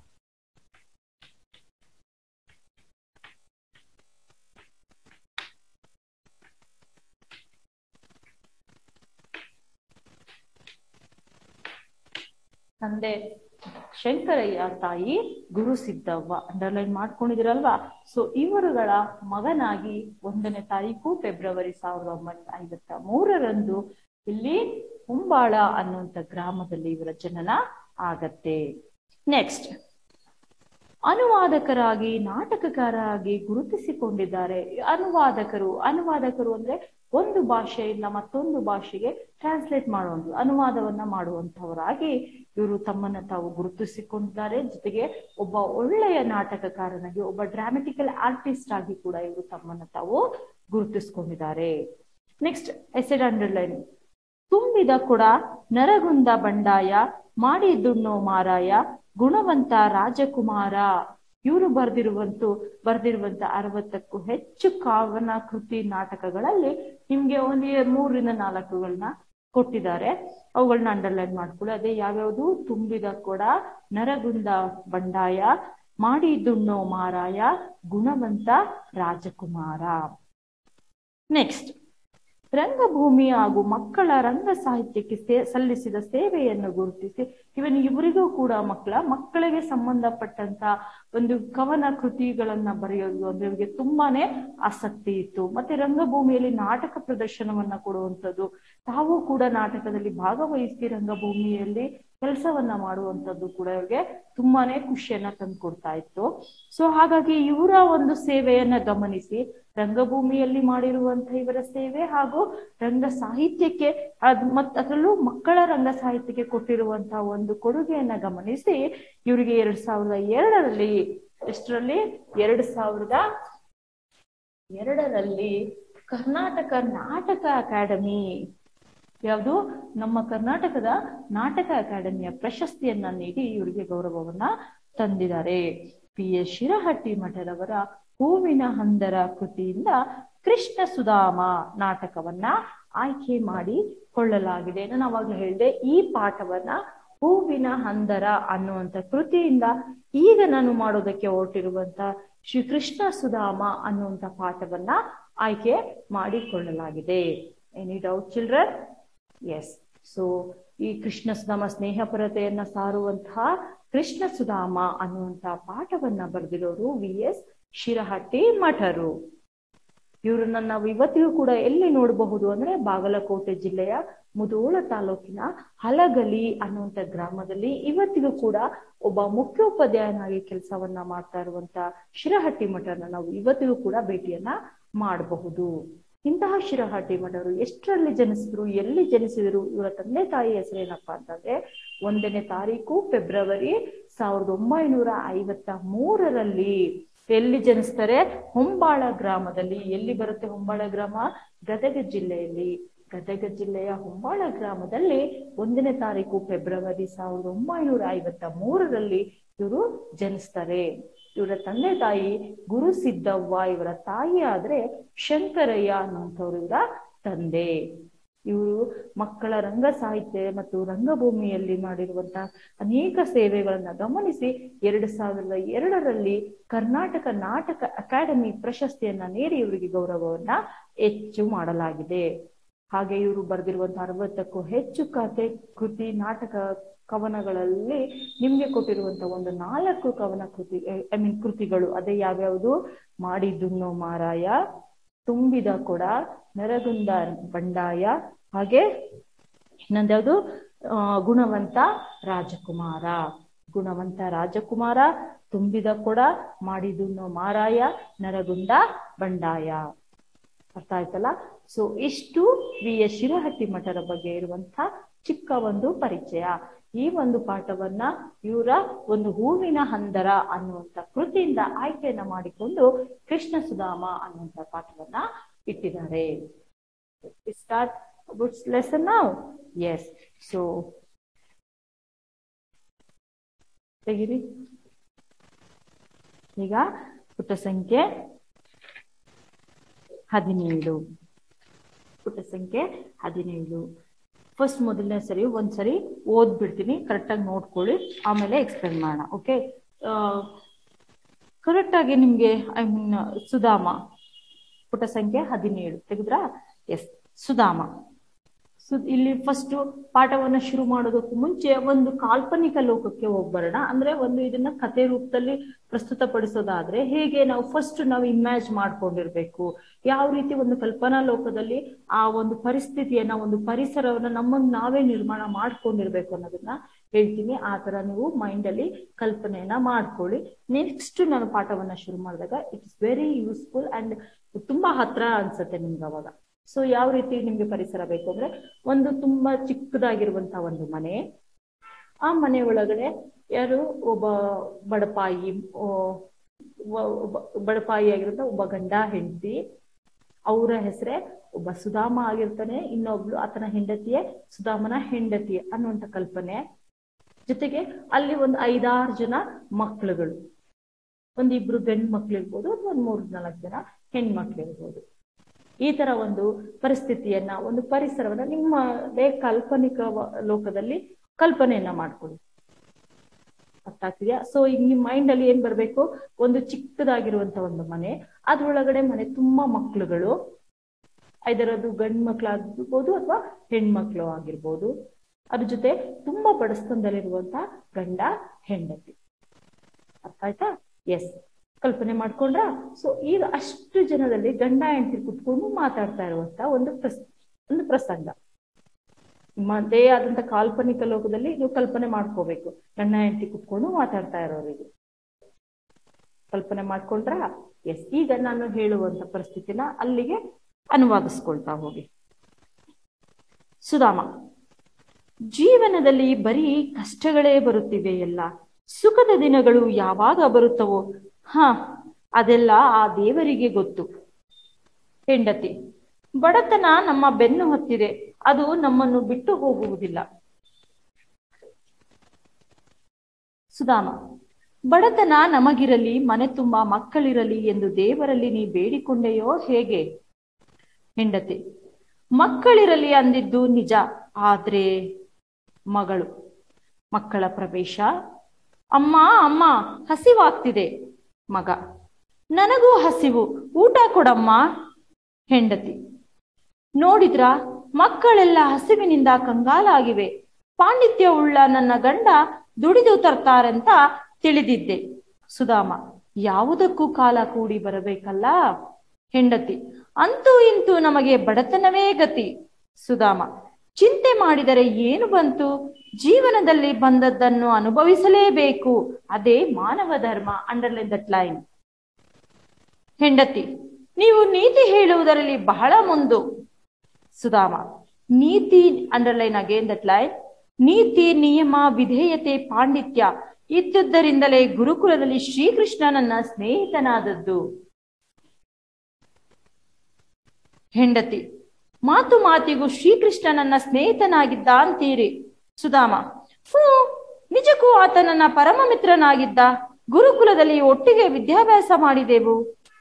Speaker 1: ತಂದೆ ಶಂಕರಯ್ಯ ತಾಯಿ ಗುರು ಸಿದ್ದವ್ವ ಅಂಡರ್ಲೈನ್ ಮಾಡ್ಕೊಂಡಿದಿರಲ್ವಾ ಸೊ ಇವರುಗಳ ಮಗನಾಗಿ ಒಂದನೇ ತಾರೀಕು ಫೆಬ್ರವರಿ ಸಾವಿರದ ಒಂಬೈನೂರ ಐವತ್ತ ಮೂರರಂದು ಇಲ್ಲಿ ಹುಂಬಾಳ ಅನ್ನುವಂಥ ಗ್ರಾಮದಲ್ಲಿ ಇವರ ಜನನ ಆಗತ್ತೆ ನೆಕ್ಸ್ಟ್ ಅನುವಾದಕರಾಗಿ ನಾಟಕಕಾರರಾಗಿ ಗುರುತಿಸಿಕೊಂಡಿದ್ದಾರೆ ಅನುವಾದಕರು ಅನುವಾದಕರು ಅಂದ್ರೆ ಒಂದು ಭಾಷೆಯಿಂದ ಮತ್ತೊಂದು ಭಾಷೆಗೆ ಟ್ರಾನ್ಸ್ಲೇಟ್ ಮಾಡುವಂತ ಅನುವಾದವನ್ನ ಮಾಡುವಂತವರಾಗಿ ಇವರು ತಮ್ಮನ್ನ ತಾವು ಗುರುತಿಸಿಕೊಂಡಿದ್ದಾರೆ ಜೊತೆಗೆ ಒಬ್ಬ ಒಳ್ಳೆಯ ನಾಟಕಕಾರನಾಗಿ ಒಬ್ಬ ಡ್ರಾಮೆಟಿಕಲ್ ಆರ್ಟಿಸ್ಟ್ ಆಗಿ ಕೂಡ ಇವರು ತಮ್ಮನ್ನ ತಾವು ಗುರುತಿಸ್ಕೊಂಡಿದ್ದಾರೆ ನೆಕ್ಸ್ಟ್ ಎಸೆಡ್ ಅಂಡರ್ಲೈನ್ ತುಂಬಿದ ಕೊಡ ನರಗುಂದ ಬಂಡಾಯ ಮಾಡಿ ದುಣ್ಣೋ ಮಾರಾಯ ಗುಣವಂತ ರಾಜಕುಮಾರ ಇವರು ಬರೆದಿರುವಂತೂ ಬರೆದಿರುವಂತ ಅರವತ್ತಕ್ಕೂ ಹೆಚ್ಚು ಕಾವನ ಕೃತಿ ನಾಟಕಗಳಲ್ಲಿ ನಿಮ್ಗೆ ಒಂದು ಮೂರರಿಂದ ನಾಲ್ಕುಗಳನ್ನ ಕೊಟ್ಟಿದ್ದಾರೆ ಅವುಗಳನ್ನ ಅಂಡರ್ಲೈನ್ ಮಾಡ್ಕೊಳ್ಳಿ ಅದೇ ಯಾವ್ಯಾವುದು ತುಂಬಿದ ಕೊಡ ನರಗುಂದ ಬಂಡಾಯ ಮಾಡಿ ದುಣ್ಣೋ ಮಾರಾಯ ಗುಣವಂತ ರಾಜಕುಮಾರ ನೆಕ್ಸ್ಟ್ ರಂಗಭೂಮಿ ಹಾಗೂ ಮಕ್ಕಳ ರಂಗ ಸಾಹಿತ್ಯಕ್ಕೆ ಸೇ ಸಲ್ಲಿಸಿದ ಸೇವೆಯನ್ನು ಗುರುತಿಸಿ ಇವನ್ ಇವರಿಗೂ ಕೂಡ ಮಕ್ಕಳ ಮಕ್ಕಳಿಗೆ ಸಂಬಂಧಪಟ್ಟಂತ ಒಂದು ಕವನ ಕೃತಿಗಳನ್ನ ಬರೆಯೋದು ಅಂದ್ರೆ ಇವರಿಗೆ ತುಂಬಾನೇ ಆಸಕ್ತಿ ಇತ್ತು ಮತ್ತೆ ರಂಗಭೂಮಿಯಲ್ಲಿ ನಾಟಕ ಪ್ರದರ್ಶನವನ್ನ ಕೊಡುವಂಥದ್ದು ತಾವು ಕೂಡ ನಾಟಕದಲ್ಲಿ ಭಾಗವಹಿಸಿ ರಂಗಭೂಮಿಯಲ್ಲಿ ಕೆಲಸವನ್ನ ಮಾಡುವಂಥದ್ದು ಕೂಡ ಇವ್ರಿಗೆ ತುಂಬಾನೇ ಖುಷಿಯನ್ನ ತಂದ್ಕೊಡ್ತಾ ಇತ್ತು ಸೊ ಹಾಗಾಗಿ ಇವರ ಒಂದು ಸೇವೆಯನ್ನ ಗಮನಿಸಿ ರಂಗಭೂಮಿಯಲ್ಲಿ ಮಾಡಿರುವಂತಹ ಇವರ ಸೇವೆ ಹಾಗೂ ರಂಗ ಸಾಹಿತ್ಯಕ್ಕೆ ಅದ್ ಮತ್ ಅದರಲ್ಲೂ ಮಕ್ಕಳ ರಂಗ ಸಾಹಿತ್ಯಕ್ಕೆ ಕೊಟ್ಟಿರುವಂತಹ ಒಂದು ಕೊಡುಗೆಯನ್ನ ಗಮನಿಸಿ ಇವರಿಗೆ ಎರಡ್ ಸಾವಿರದ ಎರಡರಲ್ಲಿ ಎಷ್ಟರಲ್ಲಿ ಎರಡ್ ಸಾವಿರದ ಎರಡರಲ್ಲಿ ಕರ್ನಾಟಕ ನಾಟಕ ಅಕಾಡೆಮಿ ಯಾವುದು ನಮ್ಮ ಕರ್ನಾಟಕದ ನಾಟಕ ಅಕಾಡೆಮಿಯ ಪ್ರಶಸ್ತಿಯನ್ನ ನೀಡಿ ಇವರಿಗೆ ಗೌರವವನ್ನ ತಂದಿದ್ದಾರೆ ಪಿ ಎಸ್ ಶಿರಹಟ್ಟಿ ಮಠರವರ ಹೂವಿನ ಹಂದರ ಕೃತಿಯಿಂದ ಕೃಷ್ಣ ಸುಧಾಮ ನಾಟಕವನ್ನ ಆಯ್ಕೆ ಮಾಡಿ ಕೊಳ್ಳಲಾಗಿದೆ ನಾನು ಅವಾಗ ಹೇಳಿದೆ ಈ ಪಾಠವನ್ನ ಹೂವಿನ ಹಂದರ ಅನ್ನುವಂತ ಕೃತಿಯಿಂದ ಈಗ ನಾನು ಮಾಡೋದಕ್ಕೆ ಹೊರಟಿರುವಂತ ಶ್ರೀ ಕೃಷ್ಣ ಸುಧಾಮ ಅನ್ನುವಂತ ಪಾಠವನ್ನ ಆಯ್ಕೆ ಮಾಡಿಕೊಳ್ಳಲಾಗಿದೆ any doubt children yes so ಈ ಕೃಷ್ಣ ಸುಧಾಮ ಸ್ನೇಹಪರತೆಯನ್ನ ಸಾರುವಂತಹ ಕೃಷ್ಣ ಸುಧಾಮ ಅನ್ನುವಂತಹ ಪಾಠವನ್ನ ಬರೆದಿರೋರು ವಿ ಎಸ್ ಶಿರಹಟ್ಟಿ ಮಠರು ಇವರನ್ನ ನಾವು ಇವತ್ತಿಗೂ ಕೂಡ ಎಲ್ಲಿ ನೋಡಬಹುದು ಅಂದ್ರೆ ಬಾಗಲಕೋಟೆ ಜಿಲ್ಲೆಯ ಮುಧೋಳ ತಾಲೂಕಿನ ಹಲಗಲಿ ಅನ್ನುವಂತ ಗ್ರಾಮದಲ್ಲಿ ಇವತ್ತಿಗೂ ಕೂಡ ಒಬ್ಬ ಮುಖ್ಯೋಪಾಧ್ಯಾಯನಾಗಿ ಕೆಲಸವನ್ನ ಮಾಡ್ತಾ ಇರುವಂತ ಶಿರಹಟ್ಟಿ ಮಠನ ನಾವು ಇವತ್ತಿಗೂ ಕೂಡ ಭೇಟಿಯನ್ನ ಮಾಡಬಹುದು ಇಂತಹ ಶಿರಹಟ್ಟಿ ಮಠರು ಎಷ್ಟರಲ್ಲಿ ಜನಿಸಿದ್ರು ಎಲ್ಲಿ ಜನಿಸಿದ್ರು ಇವರ ತಂದೆ ತಾಯಿ ಹೆಸರೇನಪ್ಪಾ ಅಂತಂದ್ರೆ ಒಂದನೇ ತಾರೀಕು ಫೆಬ್ರವರಿ ಸಾವಿರದ ಒಂಬೈನೂರ ಐವತ್ತ ಮೂರರಲ್ಲಿ ಎಲ್ಲಿ ಜನಿಸ್ತಾರೆ ಹೊಂಬಾಳ ಗ್ರಾಮದಲ್ಲಿ ಎಲ್ಲಿ ಬರುತ್ತೆ ಹೊಂಬಾಳ ಗ್ರಾಮ ಗದಗ ಜಿಲ್ಲೆಯಲ್ಲಿ ಗದಗ ಜಿಲ್ಲೆಯ ಹೊಂಬಾಳ ಗ್ರಾಮದಲ್ಲಿ ಒಂದನೇ ತಾರೀಕು ಫೆಬ್ರವರಿ ಸಾವಿರದ ಒಂಬೈನೂರ ಐವತ್ತ ಮೂರರಲ್ಲಿ ಇವರು ಜನಿಸ್ತಾರೆ ಇವರ ತಂದೆ ತಾಯಿ ಗುರು ಸಿದ್ದವ್ವ ಇವರ ತಾಯಿ ಆದ್ರೆ ಶಂಕರಯ್ಯ ಅನ್ನುವಂಥವ್ರು ಇವರ ತಂದೆ ಇವರು ಮಕ್ಕಳ ರಂಗ ಸಾಹಿತ್ಯ ಮತ್ತು ರಂಗಭೂಮಿಯಲ್ಲಿ ಮಾಡಿರುವಂತಹ ಅನೇಕ ಸೇವೆಗಳನ್ನ ಗಮನಿಸಿ ಎರಡು ಸಾವಿರದ ಎರಡರಲ್ಲಿ ಕರ್ನಾಟಕ ನಾಟಕ ಅಕಾಡೆಮಿ ಪ್ರಶಸ್ತಿಯನ್ನ ನೀಡಿ ಇವರಿಗೆ ಗೌರವವನ್ನ ಹೆಚ್ಚು ಮಾಡಲಾಗಿದೆ ಹಾಗೆ ಇವರು ಬರೆದಿರುವಂತಹ ಅರವತ್ತಕ್ಕೂ ಹೆಚ್ಚು ಕಥೆ ಕೃತಿ ನಾಟಕ ಕವನಗಳಲ್ಲಿ ನಿಮ್ಗೆ ಕೊಟ್ಟಿರುವಂತಹ ಒಂದು ನಾಲ್ಕು ಕವನ ಕೃತಿ ಐ ಮೀನ್ ಕೃತಿಗಳು ಅದೇ ಯಾವ್ಯಾವುದು ಮಾಡಿದುಣ್ಣೋ ಮಾರಾಯ ತುಂಬಿದ ಕೊಡ ನರಗುಂದ ಬಂಡಾಯ ಹಾಗೆ ಇನ್ನೊಂದ್ಯಾವುದು ಆ ಗುಣವಂತ ರಾಜಕುಮಾರ ಗುಣವಂತ ರಾಜಕುಮಾರ ತುಂಬಿದ ಕೊಡ ಮಾಡಿದುಣ್ಣೋ ಮಾರಾಯ ನರಗುಂದ ಬಂಡಾಯ ಅರ್ಥ ಆಯ್ತಲ್ಲ ಸೊ ಇಷ್ಟು ವಿ ಎಸ್ ಶಿರಹಟ್ಟಿ ಮಠರ ಬಗ್ಗೆ ಇರುವಂತ ಚಿಕ್ಕ ಒಂದು ಪರಿಚಯ ಈ ಒಂದು ಪಾಠವನ್ನ ಇವರ ಒಂದು ಹೂವಿನ ಹಂದರ ಅನ್ನುವಂತ ಕೃತಿಯಿಂದ ಆಯ್ಕೆಯನ್ನ ಮಾಡಿಕೊಂಡು ಕೃಷ್ಣ ಸುಧಾಮ ಅನ್ನುವಂತ ಪಾಠವನ್ನ ಇಟ್ಟಿದ್ದಾರೆ ಸ್ಟಾರ್ಟ್ ಬುಟ್ಸ್ ಲೆಸನ್ ನಾವು ಎಸ್ ಸೊ ತೆಗಿರಿ ಈಗ ಪುಟ ಸಂಖ್ಯೆ ಹದಿನೇಳು ಪುಟ ಸಂಖ್ಯೆ ಹದಿನೇಳು ಫಸ್ಟ್ ಮೊದಲನೇ ಸರಿ ಒಂದ್ಸರಿ ಓದ್ಬಿಡ್ತೀನಿ ಕರೆಕ್ಟಾಗಿ ನೋಡ್ಕೊಳ್ಳಿ ಆಮೇಲೆ ಎಕ್ಸ್ಪ್ಲೇನ್ ಮಾಡೋಣ ಓಕೆ ಕರೆಕ್ಟಾಗಿ ನಿಮ್ಗೆ ಐ ಮೀನ್ ಸುಧಾಮ ಪುಟ ಸಂಖ್ಯೆ ಹದಿನೇಳು ತೆಗೆದ್ರಾ ಎಸ್ ಸುಧಾಮ ಸು ಇಲ್ಲಿ ಫಸ್ಟ್ ಪಾಠವನ್ನ ಶುರು ಮಾಡೋದಕ್ಕೂ ಮುಂಚೆ ಒಂದು ಕಾಲ್ಪನಿಕ ಲೋಕಕ್ಕೆ ಹೋಗ್ಬರೋಣ ಅಂದ್ರೆ ಒಂದು ಇದನ್ನ ಕತೆ ರೂಪದಲ್ಲಿ ಪ್ರಸ್ತುತಪಡಿಸೋದಾದ್ರೆ ಹೇಗೆ ನಾವು ಫಸ್ಟ್ ನಾವು ಇಮ್ಯಾಜ್ ಮಾಡ್ಕೊಂಡಿರ್ಬೇಕು ಯಾವ ರೀತಿ ಒಂದು ಕಲ್ಪನಾ ಲೋಕದಲ್ಲಿ ಆ ಒಂದು ಪರಿಸ್ಥಿತಿಯನ್ನ ಒಂದು ಪರಿಸರವನ್ನ ನಮ್ಮನ್ನ ನಾವೇ ನಿರ್ಮಾಣ ಮಾಡ್ಕೊಂಡಿರ್ಬೇಕು ಅನ್ನೋದನ್ನ ಹೇಳ್ತೀನಿ ಆ ತರ ನೀವು ಮೈಂಡ್ ಅಲ್ಲಿ ಕಲ್ಪನೆಯನ್ನ ಮಾಡ್ಕೊಳ್ಳಿ ನೆಕ್ಸ್ಟ್ ನಾನು ಪಾಠವನ್ನ ಶುರು ಮಾಡಿದಾಗ ಇಟ್ಸ್ ವೆರಿ ಯೂಸ್ಫುಲ್ ಅಂಡ್ ತುಂಬಾ ಹತ್ರ ಅನ್ಸುತ್ತೆ ನಿಮ್ಗೆ ಅವಾಗ ಸೊ ಯಾವ ರೀತಿ ನಿಮ್ಗೆ ಪರಿಸರ ಬೇಕು ಅಂದ್ರೆ ಒಂದು ತುಂಬಾ ಚಿಕ್ಕದಾಗಿರುವಂತಹ ಒಂದು ಮನೆ ಆ ಮನೆ ಒಳಗಡೆ ಯಾರು ಒಬ್ಬ ಬಡಪಾಯಿ ಒಬ್ಬ ಬಡಪಾಯಿ ಆಗಿರುತ್ತ ಒಬ್ಬ ಗಂಡ ಹೆಂಡತಿ ಅವರ ಹೆಸರೇ ಒಬ್ಬ ಸುಧಾಮ ಆಗಿರ್ತಾನೆ ಇನ್ನೊಬ್ಳು ಆತನ ಹೆಂಡತಿಯೇ ಸುಧಾಮನ ಹೆಂಡತಿ ಅನ್ನುವಂತ ಕಲ್ಪನೆ ಜೊತೆಗೆ ಅಲ್ಲಿ ಒಂದು ಐದಾರು ಜನ ಮಕ್ಳುಗಳು ಒಂದಿಬ್ರು ಗಂಡು ಮಕ್ಳು ಇರ್ಬೋದು ಅಥವಾ ಒಂದ್ ಮೂರ್ ನಾಲ್ಕು ಜನ ಹೆಣ್ಮಕ್ಳು ಇರ್ಬೋದು ಈ ತರ ಒಂದು ಪರಿಸ್ಥಿತಿಯನ್ನ ಒಂದು ಪರಿಸರವನ್ನ ನಿಮ್ಮ ಕಾಲ್ಪನಿಕ ಲೋಕದಲ್ಲಿ ಕಲ್ಪನೆಯನ್ನ ಮಾಡ್ಕೊಳ್ಳಿ ಅರ್ಥ ಆಗ್ತಿದ್ಯಾ ಸೊ ಈಗ ನಿಮ್ ಮೈಂಡ್ ಅಲ್ಲಿ ಏನ್ ಬರ್ಬೇಕು ಒಂದು ಚಿಕ್ಕದಾಗಿರುವಂತ ಒಂದು ಮನೆ ಅದ್ರೊಳಗಡೆ ಮನೆ ತುಂಬಾ ಮಕ್ಳುಗಳು ಐದರದು ಗಂಡು ಮಕ್ಳಾಗಿರ್ಬೋದು ಅಥವಾ ಹೆಣ್ಮಕ್ಳು ಆಗಿರ್ಬೋದು ಅದ್ರ ಜೊತೆ ತುಂಬಾ ಬಡಸ್ತನದಲ್ಲಿರುವಂತ ಗಂಡ ಹೆಂಡತಿ ಅರ್ಥ ಆಯ್ತಾ ಎಸ್ ಕಲ್ಪನೆ ಮಾಡ್ಕೊಂಡ್ರ ಸೊ ಈಗ ಅಷ್ಟು ಜನದಲ್ಲಿ ಗಂಡ ಹೆಂಡತಿ ಕುತ್ಕೊಂಡು ಮಾತಾಡ್ತಾ ಇರುವಂತ ಒಂದು ಪ್ರಸ್ ಒಂದು ಪ್ರಸಂಗ ನಿಮ್ಮದೇ ಆದಂತ ಕಾಲ್ಪನಿಕ ಲೋಕದಲ್ಲಿ ನೀವು ಕಲ್ಪನೆ ಮಾಡ್ಕೋಬೇಕು ಗಂಡ ಹೆಂಡತಿ ಕುತ್ಕೊಂಡು ಮಾತಾಡ್ತಾ ಇರೋರಿಗೆ ಕಲ್ಪನೆ ಮಾಡ್ಕೊಂಡ್ರ ಎಸ್ ಈಗ ನಾನು ಹೇಳುವಂತ ಪರಿಸ್ಥಿತಿನ ಅಲ್ಲಿಗೆ ಅನುವಾದಿಸ್ಕೊಳ್ತಾ ಹೋಗಿ ಸುಧಾಮ ಜೀವನದಲ್ಲಿ ಬರೀ ಕಷ್ಟಗಳೇ ಬರುತ್ತಿವೆ ಎಲ್ಲ ಸುಖದ ದಿನಗಳು ಯಾವಾಗ ಬರುತ್ತವೋ ಹಾ ಅದೆಲ್ಲ ಆ ದೇವರಿಗೆ ಗೊತ್ತು ಹೆಂಡತಿ ಬಡತನ ನಮ್ಮ ಬೆನ್ನು ಹತ್ತಿದೆ ಅದು ನಮ್ಮನ್ನು ಬಿಟ್ಟು ಹೋಗುವುದಿಲ್ಲ ಸುಧಾಮ ಬಡತನ ನಮಗಿರಲಿ ಮನೆ ತುಂಬಾ ಮಕ್ಕಳಿರಲಿ ಎಂದು ದೇವರಲ್ಲಿ ನೀ ಬೇಡಿಕೊಂಡೆಯೋ ಹೇಗೆ ಹೆಂಡತಿ ಮಕ್ಕಳಿರಲಿ ಅಂದಿದ್ದು ನಿಜ ಆದ್ರೆ ಮಗಳು ಮಕ್ಕಳ ಪ್ರವೇಶ ಅಮ್ಮ ಅಮ್ಮ ಹಸಿವಾಗ್ತಿದೆ ಮಗ ನನಗೂ ಹಸಿವು ಊಟ ಕೊಡಮ್ಮ ಹೆಂಡತಿ ನೋಡಿದ್ರ ಮಕ್ಕಳೆಲ್ಲ ಹಸಿವಿನಿಂದ ಕಂಗಾಲಾಗಿವೆ ಪಾಂಡಿತ್ಯವುಳ್ಳ ನನ್ನ ಗಂಡ ದುಡಿದು ತರ್ತಾರಂತ ತಿಳಿದಿದ್ದೆ ಸುಧಾಮ ಯಾವುದಕ್ಕೂ ಕಾಲ ಕೂಡಿ ಬರಬೇಕಲ್ಲ ಹೆಂಡತಿ ಅಂತೂ ಇಂತೂ ನಮಗೆ ಬಡತನವೇ ಗತಿ ಸುಧಾಮ ಚಿಂತೆ ಮಾಡಿದರೆ ಏನು ಬಂತು ಜೀವನದಲ್ಲಿ ಬಂದದ್ದನ್ನು ಅನುಭವಿಸಲೇಬೇಕು ಅದೇ ಮಾನವ ಧರ್ಮ ಅಂಡರ್ಲೈನ್ ದಟ್ ಲೈನ್ ಹೆಂಡತಿ ನೀವು ನೀತಿ ಹೇಳುವುದರಲ್ಲಿ ಬಹಳ ಮುಂದು ಸುಧಾಮ ನೀತಿ ಅಂಡರ್ಲೈನ್ ಅಗೇನ್ ದಟ್ ಲೈನ್ ನೀತಿ ನಿಯಮ ವಿಧೇಯತೆ ಪಾಂಡಿತ್ಯ ಇದ್ದುದರಿಂದಲೇ ಗುರುಕುಲದಲ್ಲಿ ಶ್ರೀಕೃಷ್ಣ ನನ್ನ ಸ್ನೇಹಿತನಾದದ್ದು ಹೆಂಡತಿ ಮಾತು ಮಾತಿಗೂ ಶ್ರೀಕೃಷ್ಣ ನನ್ನ ಸ್ನೇಹಿತನಾಗಿದ್ದ ಅಂತೀರಿ ಸುಧಾಮ ಹ್ಞೂ ನಿಜಕ್ಕೂ ಆತ ನನ್ನ ಪರಮ ಮಿತ್ರನಾಗಿದ್ದ ಗುರುಕುಲದಲ್ಲಿ ಒಟ್ಟಿಗೆ ವಿದ್ಯಾಭ್ಯಾಸ ಮಾಡಿದೆವು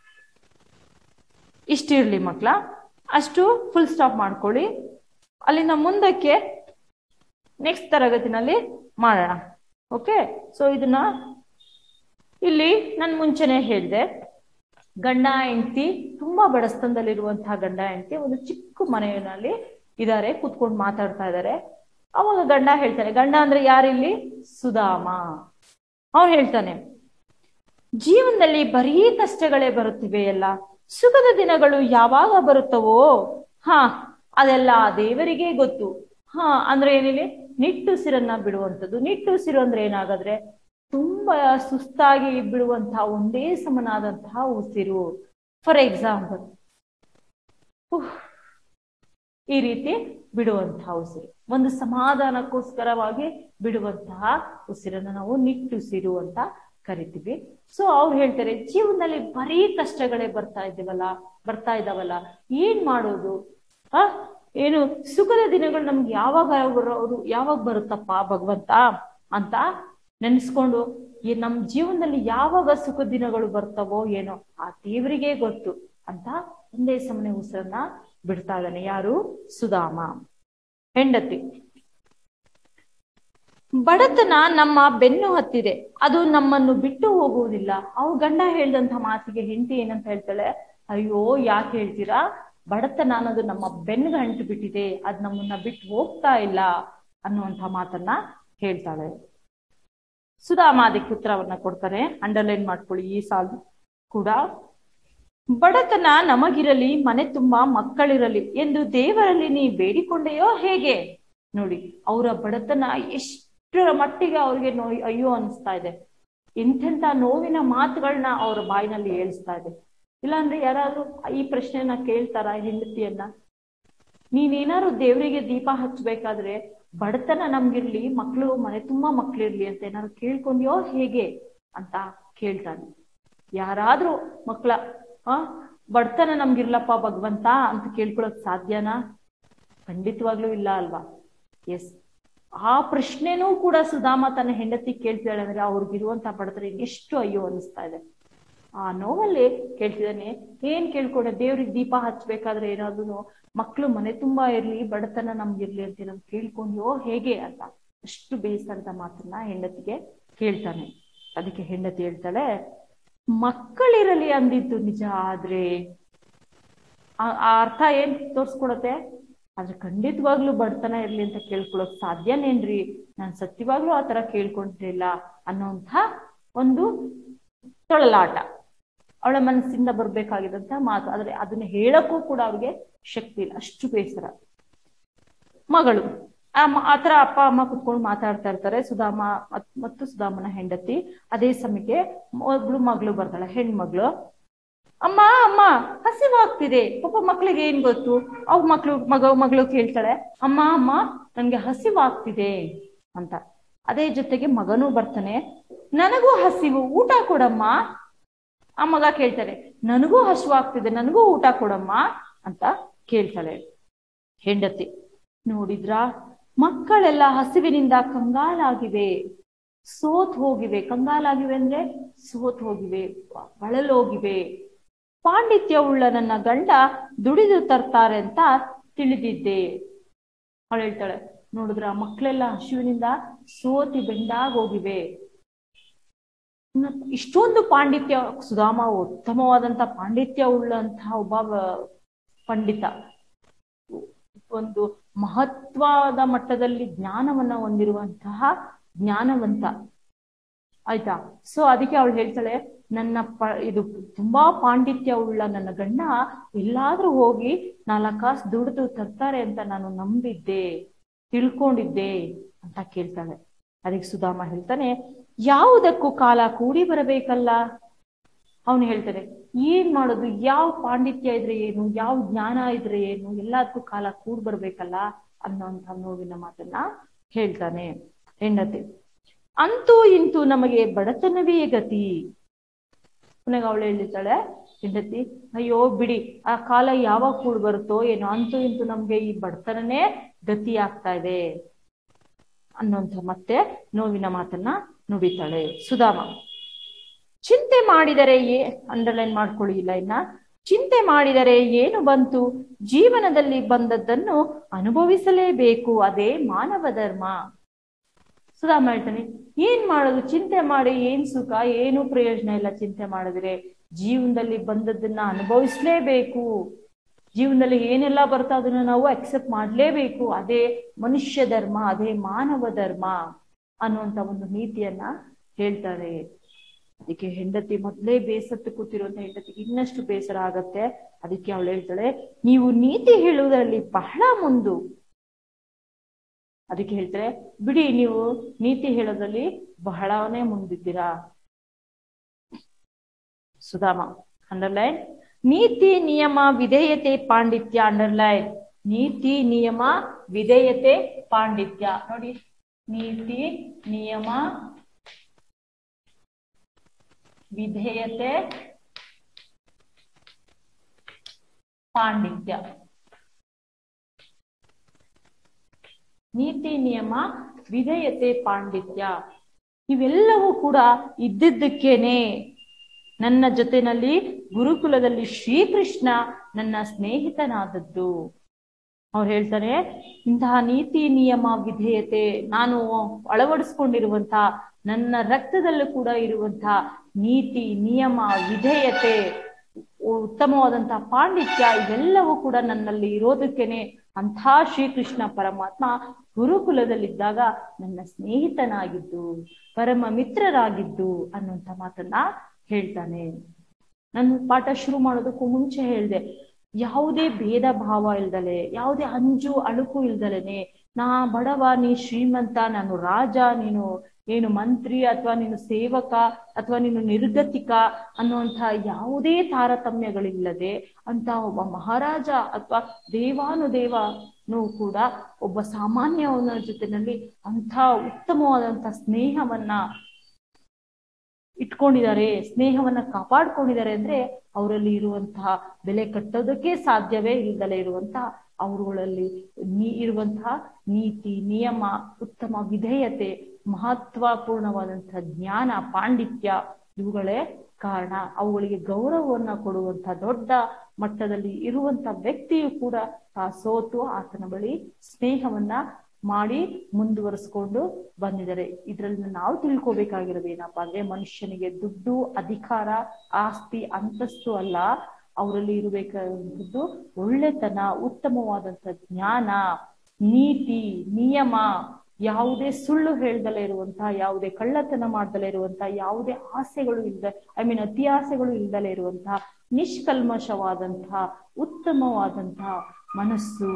Speaker 1: ಇಷ್ಟಿರ್ಲಿ ಮಕ್ಳ ಅಷ್ಟು ಫುಲ್ ಸ್ಟಾಪ್ ಮಾಡ್ಕೊಳ್ಳಿ ಅಲ್ಲಿಂದ ಮುಂದಕ್ಕೆ ನೆಕ್ಸ್ಟ್ ತರಗತಿನಲ್ಲಿ ಮಾಡೋಣ ಓಕೆ ಸೊ ಇದನ್ನ ಇಲ್ಲಿ ನಾನು ಮುಂಚೆನೆ ಹೇಳಿದೆ ಗಂಡ ಹೆಂಡತಿ ತುಂಬಾ ಬಡಸ್ತನದಲ್ಲಿರುವಂತಹ ಗಂಡ ಹೆಂಡತಿ ಒಂದು ಚಿಕ್ಕ ಮನೆಯಲ್ಲಿ ಇದಾರೆ ಕುತ್ಕೊಂಡು ಮಾತಾಡ್ತಾ ಇದ್ದಾರೆ ಅವಾಗ ಗಂಡ ಹೇಳ್ತಾನೆ ಗಂಡ ಅಂದ್ರೆ ಯಾರಿಲ್ಲಿ ಸುಧಾಮ ಅವ್ನು ಹೇಳ್ತಾನೆ ಜೀವನದಲ್ಲಿ ಬರೀ ಕಷ್ಟಗಳೇ ಬರುತ್ತಿವೆ ಎಲ್ಲ ಸುಖದ ದಿನಗಳು ಯಾವಾಗ ಬರುತ್ತವೋ ಹಾ ಅದೆಲ್ಲ ಆ ದೇವರಿಗೆ ಗೊತ್ತು ಹಾ ಅಂದ್ರೆ ಏನಿಲ್ಲಿ ನಿಟ್ಟುಸಿರನ್ನ ಬಿಡುವಂಥದ್ದು ನಿಟ್ಟುಸಿರು ಅಂದ್ರೆ ಏನಾಗಾದ್ರೆ ತುಂಬಾ ಸುಸ್ತಾಗಿ ಬಿಡುವಂತಹ ಒಂದೇ ಸಮನಾದಂತಹ ಉಸಿರು ಫಾರ್ ಎಕ್ಸಾಂಪಲ್ ಈ ರೀತಿ ಬಿಡುವಂತಹ ಉಸಿರು ಒಂದು ಸಮಾಧಾನಕ್ಕೋಸ್ಕರವಾಗಿ ಬಿಡುವಂತಹ ಉಸಿರನ್ನ ನಾವು ನಿಟ್ಟುಸಿರು ಅಂತ ಕರಿತೀವಿ ಸೊ ಅವ್ರು ಹೇಳ್ತಾರೆ ಜೀವನದಲ್ಲಿ ಬರೀ ಕಷ್ಟಗಳೇ ಬರ್ತಾ ಇದ್ದೀವಲ್ಲ ಬರ್ತಾ ಇದಾವಲ್ಲ ಏನ್ ಮಾಡೋದು ಆ ಏನು ಸುಖದ ದಿನಗಳು ನಮ್ಗೆ ಯಾವಾಗ ಅವರು ಯಾವಾಗ ಬರುತ್ತಪ್ಪ ಭಗವಂತ ಅಂತ ನೆನೆಸ್ಕೊಂಡು ಈ ನಮ್ ಜೀವನದಲ್ಲಿ ಯಾವಾಗ ಸುಖ ದಿನಗಳು ಬರ್ತವೋ ಏನೋ ಆ ದೇವರಿಗೆ ಗೊತ್ತು ಅಂತ ಒಂದೇ ಸಮನೆ ಉಸಿರನ್ನ ಬಿಡ್ತಾ ಇದ್ದಾನೆ ಯಾರು ಸುಧಾಮ ಹೆಂಡತಿ ಬಡತನ ನಮ್ಮ ಬೆನ್ನು ಹತ್ತಿದೆ ಅದು ನಮ್ಮನ್ನು ಬಿಟ್ಟು ಹೋಗುವುದಿಲ್ಲ ಅವು ಗಂಡ ಹೇಳ್ದಂತ ಮಾತಿಗೆ ಹೆಂಡತಿ ಏನಂತ ಹೇಳ್ತಾಳೆ ಅಯ್ಯೋ ಯಾಕೆ ಹೇಳ್ತೀರಾ ಬಡತನ ಅನ್ನೋದು ನಮ್ಮ ಬೆನ್ನಿಗೆ ಅಂಟು ಬಿಟ್ಟಿದೆ ಅದ್ ನಮ್ಮನ್ನ ಬಿಟ್ಟು ಹೋಗ್ತಾ ಇಲ್ಲ ಅನ್ನುವಂಥ ಮಾತನ್ನ ಹೇಳ್ತಾಳೆ ಸುಧಾಮ ಅದಕ್ಕೆ ಉತ್ತರವನ್ನ ಕೊಡ್ತಾರೆ ಅಂಡರ್ಲೈನ್ ಮಾಡ್ಕೊಳ್ಳಿ ಈ ಸಾಲು ಕೂಡ ಬಡತನ ನಮಗಿರಲಿ ಮನೆ ತುಂಬಾ ಮಕ್ಕಳಿರಲಿ ಎಂದು ದೇವರಲ್ಲಿ ನೀ ಬೇಡಿಕೊಂಡೆಯೋ ಹೇಗೆ ನೋಡಿ ಅವರ ಬಡತನ ಎಷ್ಟರ ಮಟ್ಟಿಗೆ ಅವ್ರಿಗೆ ನೋ ಅಯ್ಯೋ ಅನಿಸ್ತಾ ಇದೆ ಎಂತೆಂತ ನೋವಿನ ಮಾತುಗಳನ್ನ ಅವ್ರ ಬಾಯಿನಲ್ಲಿ ಹೇಳಿಸ್ತಾ ಇದೆ ಇಲ್ಲಾಂದ್ರೆ ಯಾರಾದ್ರೂ ಈ ಪ್ರಶ್ನೆಯನ್ನ ಕೇಳ್ತಾರ ಹೆಂಡತಿಯನ್ನ ನೀನೇನಾದ್ರು ದೇವರಿಗೆ ದೀಪ ಹಚ್ಬೇಕಾದ್ರೆ ಬಡತನ ನಮ್ಗಿರ್ಲಿ ಮಕ್ಳು ಮನೆ ತುಂಬಾ ಮಕ್ಳಿರ್ಲಿ ಅಂತ ಏನಾದ್ರು ಕೇಳ್ಕೊಂಡ್ಯೋ ಹೇಗೆ ಅಂತ ಕೇಳ್ತಾನೆ ಯಾರಾದ್ರೂ ಮಕ್ಳ ಆ ಬಡತನ ನಮ್ಗಿರ್ಲಪ್ಪ ಭಗವಂತ ಅಂತ ಕೇಳ್ಕೊಳಕ್ ಸಾಧ್ಯನಾ ಖಂಡಿತವಾಗ್ಲೂ ಇಲ್ಲ ಅಲ್ವಾ ಎಸ್ ಆ ಪ್ರಶ್ನೆನೂ ಕೂಡ ಸುಧಾಮ ತನ್ನ ಹೆಂಡತಿ ಕೇಳ್ತಿದ್ದಾಳೆ ಅಂದ್ರೆ ಅವ್ರಿಗಿರುವಂತ ಬಡತನ ಎಷ್ಟು ಅಯ್ಯೋ ಅನಿಸ್ತಾ ಇದೆ ಆ ನೋವಲ್ಲಿ ಕೇಳ್ತಿದ್ದಾನೆ ಏನ್ ಕೇಳ್ಕೊಂಡೆ ದೇವ್ರಿಗೆ ದೀಪ ಹಚ್ಬೇಕಾದ್ರೆ ಏನಾದ್ರು ಮಕ್ಳು ಮನೆ ತುಂಬಾ ಇರ್ಲಿ ಬಡತನ ನಮ್ಗಿರ್ಲಿ ಅಂತ ನಮ್ ಕೇಳ್ಕೊಂಡ್ಯೋ ಹೇಗೆ ಅಂತ ಅಷ್ಟು ಬೇಯಿಸಂತ ಮಾತನ್ನ ಹೆಂಡತಿಗೆ ಕೇಳ್ತಾನೆ ಅದಕ್ಕೆ ಹೆಂಡತಿ ಹೇಳ್ತಾಳೆ ಮಕ್ಕಳಿರಲಿ ಅಂದಿದ್ದು ನಿಜ ಆದ್ರೆ ಆ ಆ ಅರ್ಥ ಏನ್ ತೋರ್ಸ್ಕೊಡತ್ತೆ ಆದ್ರೆ ಖಂಡಿತವಾಗ್ಲೂ ಬಡತನ ಇರ್ಲಿ ಅಂತ ಕೇಳ್ಕೊಳಕ್ ಸಾಧ್ಯನೇನ್ರಿ ನಾನ್ ಸತ್ಯವಾಗ್ಲೂ ಆ ತರ ಕೇಳ್ಕೊಂಡಿರ್ಲಿಲ್ಲ ಅನ್ನೋಂಥ ಒಂದು ತೊಳಲಾಟ ಅವಳ ಮನಸ್ಸಿಂದ ಬರ್ಬೇಕಾಗಿದ್ದಂತ ಮಾತು ಆದ್ರೆ ಅದನ್ನ ಹೇಳಕ್ಕೂ ಕೂಡ ಅವ್ರಿಗೆ ಶಕ್ತಿ ಇಲ್ಲ ಅಷ್ಟು ಬೇಸರ ಮಗಳು ಆ ಮ- ಆತರ ಅಪ್ಪ ಅಮ್ಮ ಕುತ್ಕೊಂಡು ಮಾತಾಡ್ತಾ ಇರ್ತಾರೆ ಸುಧಾಮ ಮತ್- ಮತ್ತು ಸುಧಾಮನ ಹೆಂಡತಿ ಅದೇ ಸಮಯಕ್ಕೆ ಒಬ್ಳು ಮಗಳು ಬರ್ತಾಳೆ ಹೆಣ್ಮಗಳು ಅಮ್ಮ ಅಮ್ಮ ಹಸಿವಾಗ್ತಿದೆ ಪಾಪ ಮಕ್ಳಿಗೆ ಏನ್ ಗೊತ್ತು ಅವ್ ಮಕ್ಳು ಮಗ ಮಗಳು ಕೇಳ್ತಾಳೆ ಅಮ್ಮ ಅಮ್ಮ ನನ್ಗೆ ಹಸಿವಾಗ್ತಿದೆ ಅಂತ ಅದೇ ಜೊತೆಗೆ ಮಗನೂ ಬರ್ತಾನೆ ನನಗೂ ಹಸಿವು ಊಟ ಕೊಡಮ್ಮ ಆ ಮಗ ಕೇಳ್ತಾರೆ ನನಗೂ ಹಸಿವಾಗ್ತಿದೆ ನನಗೂ ಊಟ ಕೊಡಮ್ಮ ಅಂತ ಕೇಳ್ತಾಳೆ ಹೆಂಡತಿ ನೋಡಿದ್ರಾ ಮಕ್ಕಳೆಲ್ಲ ಹಸಿವಿನಿಂದ ಕಂಗಾಲಾಗಿವೆ ಸೋತ್ ಹೋಗಿವೆ ಕಂಗಾಲಾಗಿವೆ ಅಂದ್ರೆ ಸೋತ್ ಹೋಗಿವೆ ಬಳಲೋಗಿವೆ ಪಾಂಡಿತ್ಯವುಳ್ಳ ನನ್ನ ಗಂಡ ದುಡಿದು ತರ್ತಾರೆ ಅಂತ ತಿಳಿದಿದ್ದೆ ಅವಳು ಹೇಳ್ತಾಳೆ ನೋಡಿದ್ರ ಮಕ್ಕಳೆಲ್ಲ ಹಸಿವಿನಿಂದ ಸೋತಿ ಬೆಂಡಾಗೋಗಿವೆ ಇನ್ನು ಇಷ್ಟೊಂದು ಪಾಂಡಿತ್ಯ ಸುಧಾಮ ಉತ್ತಮವಾದಂತ ಪಾಂಡಿತ್ಯ ಉಳ್ಳಂತಹ ಒಬ್ಬ ವ- ಪಂಡಿತ ಒಂದು ಮಹತ್ವದ ಮಟ್ಟದಲ್ಲಿ ಜ್ಞಾನವನ್ನ ಹೊಂದಿರುವಂತಹ ಜ್ಞಾನವಂತ ಆಯ್ತಾ ಸೊ ಅದಕ್ಕೆ ಅವಳು ಹೇಳ್ತಾಳೆ ನನ್ನ ಪ ಇದು ತುಂಬಾ ಪಾಂಡಿತ್ಯ ಉಳ್ಳ ನನ್ನ ಗಂಡ ಎಲ್ಲಾದ್ರೂ ಹೋಗಿ ನಾಲ್ಕು ಕಾಸು ದುಡಿದು ತರ್ತಾರೆ ಅಂತ ನಾನು ನಂಬಿದ್ದೆ ತಿಳ್ಕೊಂಡಿದ್ದೆ ಅಂತ ಕೇಳ್ತಾಳೆ ಅದಕ್ಕೆ ಸುಧಾಮ ಹೇಳ್ತಾನೆ ಯಾವುದಕ್ಕೂ ಕಾಲ ಕೂಡಿ ಬರಬೇಕಲ್ಲ ಅವನು ಹೇಳ್ತಾನೆ ಏನ್ ಮಾಡೋದು ಯಾವ ಪಾಂಡಿತ್ಯ ಇದ್ರೆ ಏನು ಯಾವ ಜ್ಞಾನ ಇದ್ರೆ ಏನು ಎಲ್ಲದಕ್ಕೂ ಕಾಲ ಕೂಡ್ ಬರ್ಬೇಕಲ್ಲ ಅನ್ನೋಂಥ ನೋವಿನ ಮಾತನ್ನ ಹೇಳ್ತಾನೆ ಹೆಂಡತಿ ಅಂತೂ ಇಂತೂ ನಮಗೆ ಬಡತನವೇ ಗತಿ ಕೊನೆಗೆ ಅವಳು ಹೇಳಿರ್ತಾಳೆ ಹೆಂಡತಿ ಅಯ್ಯೋ ಬಿಡಿ ಆ ಕಾಲ ಯಾವಾಗ ಕೂಡ್ ಬರುತ್ತೋ ಏನೋ ಅಂತೂ ಇಂತೂ ನಮ್ಗೆ ಈ ಬಡತನನೇ ಗತಿ ಆಗ್ತಾ ಇದೆ ಅನ್ನೋಂಥ ಮತ್ತೆ ನೋವಿನ ಮಾತನ್ನ ನುಡಿತಾಳೆ ಸುಧಾಮ ಚಿಂತೆ ಮಾಡಿದರೆ ಏ ಅಂಡರ್ಲೈನ್ ಮಾಡ್ಕೊಳ್ಳಿ ಇಲ್ಲ ಇನ್ನ ಚಿಂತೆ ಮಾಡಿದರೆ ಏನು ಬಂತು ಜೀವನದಲ್ಲಿ ಬಂದದ್ದನ್ನು ಅನುಭವಿಸಲೇಬೇಕು ಅದೇ ಮಾನವ ಧರ್ಮ ಸುಧಾಮ ಹೇಳ್ತಾನೆ ಏನ್ ಮಾಡೋದು ಚಿಂತೆ ಮಾಡಿ ಏನ್ ಸುಖ ಏನು ಪ್ರಯೋಜನ ಇಲ್ಲ ಚಿಂತೆ ಮಾಡಿದ್ರೆ ಜೀವನದಲ್ಲಿ ಬಂದದ್ದನ್ನ ಅನುಭವಿಸ್ಲೇಬೇಕು ಜೀವನದಲ್ಲಿ ಏನೆಲ್ಲ ಬರುತ್ತೋ ಅದನ್ನ ನಾವು ಅಕ್ಸೆಪ್ಟ್ ಮಾಡ್ಲೇಬೇಕು ಅದೇ ಮನುಷ್ಯ ಧರ್ಮ ಅದೇ ಮಾನವ ಧರ್ಮ ಅನ್ನುವಂತ ಒಂದು ನೀತಿಯನ್ನ ಹೇಳ್ತಾರೆ ಅದಕ್ಕೆ ಹೆಂಡತಿ ಮೊದ್ಲೇ ಬೇಸತ್ತು ಕೂತಿರುವಂತ ಹೆಂಡತಿಗೆ ಇನ್ನಷ್ಟು ಬೇಸರ ಆಗತ್ತೆ ಅದಕ್ಕೆ ಅವಳು ಹೇಳ್ತಾಳೆ ನೀವು ನೀತಿ ಹೇಳುವುದರಲ್ಲಿ ಬಹಳ ಮುಂದು ಅದಕ್ಕೆ ಹೇಳ್ತಾರೆ ಬಿಡಿ ನೀವು ನೀತಿ ಹೇಳೋದ್ರಲ್ಲಿ ಬಹಳನೇ ಮುಂದಿದ್ದೀರಾ ಸುಧಾಮ ಅಂಡರ್ಲೈನ್ ನೀತಿ ನಿಯಮ ವಿಧೇಯತೆ ಪಾಂಡಿತ್ಯ ಅಂಡರ್ಲೈನ್ ನೀತಿ ನಿಯಮ ವಿಧೇಯತೆ ಪಾಂಡಿತ್ಯ ನೋಡಿ ನೀತಿ ನಿಯಮ ವಿಧೇಯತೆ ಪಾಂಡಿತ್ಯ ನೀತಿ ನಿಯಮ ವಿಧೇಯತೆ ಪಾಂಡಿತ್ಯ ಇವೆಲ್ಲವೂ ಕೂಡ ಇದ್ದಿದ್ದಕ್ಕೇನೆ ನನ್ನ ಜೊತೆನಲ್ಲಿ ಗುರುಕುಲದಲ್ಲಿ ಶ್ರೀಕೃಷ್ಣ ನನ್ನ ಸ್ನೇಹಿತನಾದದ್ದು ಅವ್ರು ಹೇಳ್ತಾರೆ ಇಂತಹ ನೀತಿ ನಿಯಮ ವಿಧೇಯತೆ ನಾನು ಅಳವಡಿಸ್ಕೊಂಡಿರುವಂತ ನನ್ನ ರಕ್ತದಲ್ಲೂ ಕೂಡ ಇರುವಂತ ನೀತಿ ನಿಯಮ ವಿಧೇಯತೆ ಉತ್ತಮವಾದಂತಹ ಪಾಂಡಿತ್ಯ ಇವೆಲ್ಲವೂ ಕೂಡ ನನ್ನಲ್ಲಿ ಇರೋದಕ್ಕೇನೆ ಅಂಥ ಶ್ರೀಕೃಷ್ಣ ಪರಮಾತ್ಮ ಗುರುಕುಲದಲ್ಲಿದ್ದಾಗ ನನ್ನ ಸ್ನೇಹಿತನಾಗಿದ್ದು ಪರಮ ಮಿತ್ರರಾಗಿದ್ದು ಅನ್ನುವಂಥ ಮಾತನ್ನ ಹೇಳ್ತಾನೆ ನಾನು ಪಾಠ ಶುರು ಮಾಡೋದಕ್ಕೂ ಮುಂಚೆ ಹೇಳ್ದೆ ಯಾವುದೇ ಭೇದ ಭಾವ ಇಲ್ದಲೆ ಯಾವುದೇ ಅಂಜು ಅಳುಕು ಇಲ್ದಲೇನೆ ನಾ ಬಡವ ನೀ ಶ್ರೀಮಂತ ನಾನು ರಾಜ ನೀನು ಏನು ಮಂತ್ರಿ ಅಥವಾ ನೀನು ಸೇವಕ ಅಥವಾ ನೀನು ನಿರ್ಗತಿಕ ಅನ್ನುವಂಥ ಯಾವುದೇ ತಾರತಮ್ಯಗಳಿಲ್ಲದೆ ಅಂತ ಒಬ್ಬ ಮಹಾರಾಜ ಅಥವಾ ದೇವಾನುದೇವನು ಕೂಡ ಒಬ್ಬ ಸಾಮಾನ್ಯವನ ಜೊತೆನಲ್ಲಿ ಅಂಥ ಉತ್ತಮವಾದಂಥ ಸ್ನೇಹವನ್ನ ಇಟ್ಕೊಂಡಿದ್ದಾರೆ ಸ್ನೇಹವನ್ನ ಕಾಪಾಡ್ಕೊಂಡಿದ್ದಾರೆ ಅಂದ್ರೆ ಅವರಲ್ಲಿ ಇರುವಂತಹ ಬೆಲೆ ಕಟ್ಟೋದಕ್ಕೆ ಸಾಧ್ಯವೇ ಇಲ್ದಲೇ ಇರುವಂತಹ ಅವರುಗಳಲ್ಲಿ ನೀ ಇರುವಂತಹ ನೀತಿ ನಿಯಮ ಉತ್ತಮ ವಿಧೇಯತೆ ಮಹತ್ವಪೂರ್ಣವಾದಂತಹ ಜ್ಞಾನ ಪಾಂಡಿತ್ಯ ಇವುಗಳೇ ಕಾರಣ ಅವುಗಳಿಗೆ ಗೌರವವನ್ನ ಕೊಡುವಂತ ದೊಡ್ಡ ಮಟ್ಟದಲ್ಲಿ ಇರುವಂತ ವ್ಯಕ್ತಿಯು ಕೂಡ ಆ ಸೋತು ಆತನ ಬಳಿ ಸ್ನೇಹವನ್ನ ಮಾಡಿ ಮುಂದುವರಿಸ್ಕೊಂಡು ಬಂದಿದ್ದಾರೆ ಇದ್ರಲ್ಲಿ ನಾವು ತಿಳ್ಕೊಬೇಕಾಗಿರೋದು ಏನಪ್ಪಾ ಅಂದ್ರೆ ಮನುಷ್ಯನಿಗೆ ದುಡ್ಡು ಅಧಿಕಾರ ಆಸ್ತಿ ಅಂತಸ್ತು ಅಲ್ಲ ಅವರಲ್ಲಿ ಇರಬೇಕಾದಂಥದ್ದು ಒಳ್ಳೆತನ ಉತ್ತಮವಾದಂಥ ಜ್ಞಾನ ನೀತಿ ನಿಯಮ ಯಾವುದೇ ಸುಳ್ಳು ಹೇಳ್ದಲೇ ಇರುವಂತಹ ಯಾವುದೇ ಕಳ್ಳತನ ಮಾಡ್ದಲೇ ಇರುವಂತಹ ಯಾವುದೇ ಆಸೆಗಳು ಇಲ್ದ ಐ ಮೀನ್ ಅತಿ ಆಸೆಗಳು ಇಲ್ದಲೇ ಇರುವಂತಹ ನಿಷ್ಕಲ್ಮಶವಾದಂತಹ ಉತ್ತಮವಾದಂತಹ ಮನಸ್ಸು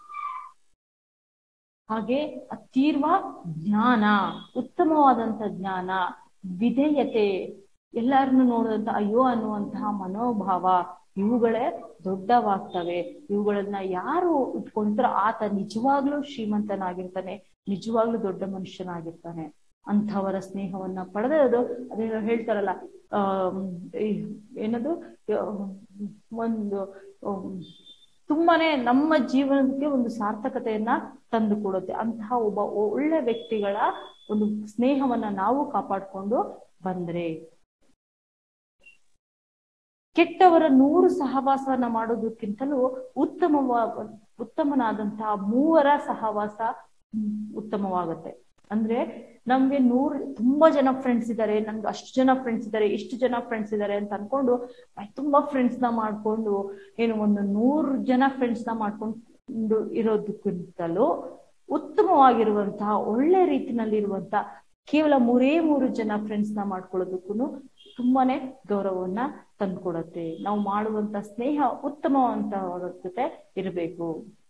Speaker 1: ಹಾಗೆ ಅತೀರ್ವ ಜ್ಞಾನ ಉತ್ತಮವಾದಂತ ಜ್ಞಾನ ವಿಧೇಯತೆ ಎಲ್ಲರನ್ನು ನೋಡಿದಂತ ಅಯ್ಯೋ ಅನ್ನುವಂತಹ ಮನೋಭಾವ ಇವುಗಳೇ ದೊಡ್ಡವಾಗ್ತವೆ ಇವುಗಳನ್ನ ಯಾರು ಇಟ್ಕೊಂಡ್ರ ಆತ ನಿಜವಾಗ್ಲೂ ಶ್ರೀಮಂತನಾಗಿರ್ತಾನೆ ನಿಜವಾಗ್ಲೂ ದೊಡ್ಡ ಮನುಷ್ಯನಾಗಿರ್ತಾನೆ ಅಂಥವರ ಸ್ನೇಹವನ್ನ ಪಡೆದದು ಅದೇ ಹೇಳ್ತಾರಲ್ಲ ಆ ಏನದು ಒಂದು ತುಂಬಾನೇ ನಮ್ಮ ಜೀವನಕ್ಕೆ ಒಂದು ಸಾರ್ಥಕತೆಯನ್ನ ತಂದು ಕೊಡುತ್ತೆ ಅಂತಹ ಒಬ್ಬ ಒಳ್ಳೆ ವ್ಯಕ್ತಿಗಳ ಒಂದು ಸ್ನೇಹವನ್ನ ನಾವು ಕಾಪಾಡ್ಕೊಂಡು ಬಂದ್ರೆ ಕೆಟ್ಟವರ ನೂರು ಸಹವಾಸವನ್ನ ಮಾಡೋದಕ್ಕಿಂತಲೂ ಉತ್ತಮವ ಉತ್ತಮನಾದಂತಹ ಮೂವರ ಸಹವಾಸ ಉತ್ತಮವಾಗುತ್ತೆ ಅಂದ್ರೆ ನಮ್ಗೆ ನೂರ್ ತುಂಬಾ ಜನ ಫ್ರೆಂಡ್ಸ್ ಇದ್ದಾರೆ ನನ್ಗೆ ಅಷ್ಟು ಜನ ಫ್ರೆಂಡ್ಸ್ ಇದ್ದಾರೆ ಇಷ್ಟು ಜನ ಫ್ರೆಂಡ್ಸ್ ಇದ್ದಾರೆ ಅಂತ ಅನ್ಕೊಂಡು ತುಂಬಾ ಫ್ರೆಂಡ್ಸ್ ನ ಮಾಡ್ಕೊಂಡು ಏನು ಒಂದು ನೂರು ಜನ ಫ್ರೆಂಡ್ಸ್ ನ ಮಾಡ್ಕೊಂಡು ಇರೋದಕ್ಕಿಂತಲೂ ಉತ್ತಮವಾಗಿರುವಂತಹ ಒಳ್ಳೆ ರೀತಿನಲ್ಲಿರುವಂತಹ ಕೇವಲ ಮೂರೇ ಮೂರು ಜನ ಫ್ರೆಂಡ್ಸ್ ನ ಮಾಡ್ಕೊಳ್ಳೋದಕ್ಕೂ ತುಂಬಾನೇ ಗೌರವವನ್ನ ತಂದ್ಕೊಡತ್ತೆ ನಾವು ಮಾಡುವಂತ ಸ್ನೇಹ ಉತ್ತಮವಂತವರ ಜೊತೆ ಇರಬೇಕು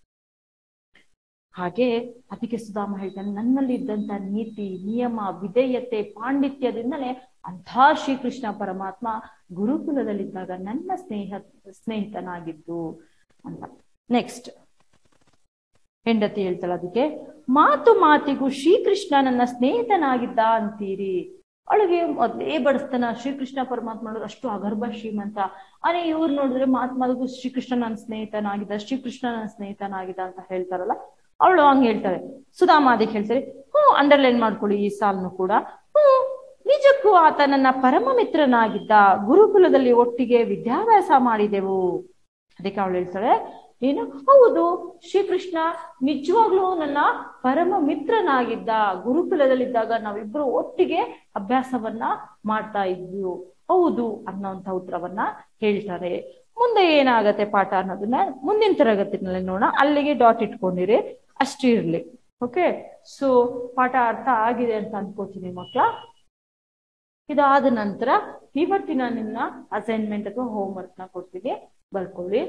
Speaker 1: ಹಾಗೆ ಅದಕ್ಕೆ ಸುಧಾಮ ಹೇಳ್ತಾನೆ ನನ್ನಲ್ಲಿ ಇದ್ದಂತ ನೀತಿ ನಿಯಮ ವಿಧೇಯತೆ ಪಾಂಡಿತ್ಯದಿಂದಲೇ ಅಂಥ ಶ್ರೀಕೃಷ್ಣ ಪರಮಾತ್ಮ ಗುರುಕುಲದಲ್ಲಿದ್ದಾಗ ನನ್ನ ಸ್ನೇಹ ಸ್ನೇಹಿತನಾಗಿದ್ದು ಅಂತ ನೆಕ್ಸ್ಟ್ ಹೆಂಡತಿ ಹೇಳ್ತಾಳೆ ಅದಕ್ಕೆ ಮಾತು ಮಾತಿಗೂ ಶ್ರೀಕೃಷ್ಣ ನನ್ನ ಸ್ನೇಹಿತನಾಗಿದ್ದ ಅಂತೀರಿ ಅವಳಿಗೆ ಮೊದಲೇ ಬಡಿಸ್ತಾನ ಶ್ರೀಕೃಷ್ಣ ಪರಮಾತ್ಮ ನೋಡಿದ್ರೆ ಅಷ್ಟು ಅಗರ್ಭ ಶ್ರೀಮಂತ ಅರೆ ಇವ್ರು ನೋಡಿದ್ರೆ ಮಾತ್ ಮಾತಿಗೂ ಶ್ರೀಕೃಷ್ಣ ನನ್ನ ಸ್ನೇಹಿತನಾಗಿದ್ದ ಶ್ರೀಕೃಷ್ಣ ನನ್ನ ಸ್ನೇಹಿತನಾಗಿದ್ದ ಅಂತ ಹೇಳ್ತಾರಲ್ಲ ಅವಳು ಹಂಗ್ ಹೇಳ್ತಾಳೆ ಸುಧಾಮಾದಿಕ್ ಹೇಳ್ತಾರೆ ಹ್ಞೂ ಅಂಡರ್ಲೈನ್ ಮಾಡ್ಕೊಳ್ಳಿ ಈ ಸಾಲ್ನು ಕೂಡ ಹ್ಞೂ ನಿಜಕ್ಕೂ ಆತ ನನ್ನ ಪರಮ ಮಿತ್ರನಾಗಿದ್ದ ಗುರುಕುಲದಲ್ಲಿ ಒಟ್ಟಿಗೆ ವಿದ್ಯಾಭ್ಯಾಸ ಮಾಡಿದೆವು ಅದಕ್ಕೆ ಅವಳು ಹೇಳ್ತಾಳೆ ಏನು ಹೌದು ಶ್ರೀಕೃಷ್ಣ ನಿಜವಾಗ್ಲೂ ನನ್ನ ಪರಮ ಮಿತ್ರನಾಗಿದ್ದ ಗುರುಕುಲದಲ್ಲಿದ್ದಾಗ ನಾವಿಬ್ರು ಒಟ್ಟಿಗೆ ಅಭ್ಯಾಸವನ್ನ ಮಾಡ್ತಾ ಇದ್ವು ಹೌದು ಅನ್ನೋಂಥ ಉತ್ತರವನ್ನ ಹೇಳ್ತಾರೆ ಮುಂದೆ ಏನಾಗತ್ತೆ ಪಾಠ ಅನ್ನೋದನ್ನ ಮುಂದಿನ ತರಗತಿನಲ್ಲಿ ನೋಡೋಣ ಅಲ್ಲಿಗೆ ಡಾಟ್ ಇಟ್ಕೊಂಡಿರಿ ಅಷ್ಟು ಇರ್ಲಿ ಓಕೆ ಸೊ ಪಾಠ ಅರ್ಥ ಆಗಿದೆ ಅಂತ ಅನ್ಕೋತೀನಿ ಮಕ್ಕಳ ಇದಾದ ನಂತರ ಇವತ್ತಿನ ನಿನ್ನ ಅಸೈನ್ಮೆಂಟ್ ಅಥವಾ ಹೋಮ್ ವರ್ಕ್ ನ ಕೊಡ್ತೀನಿ ಬರ್ಕೊಳ್ಳಿ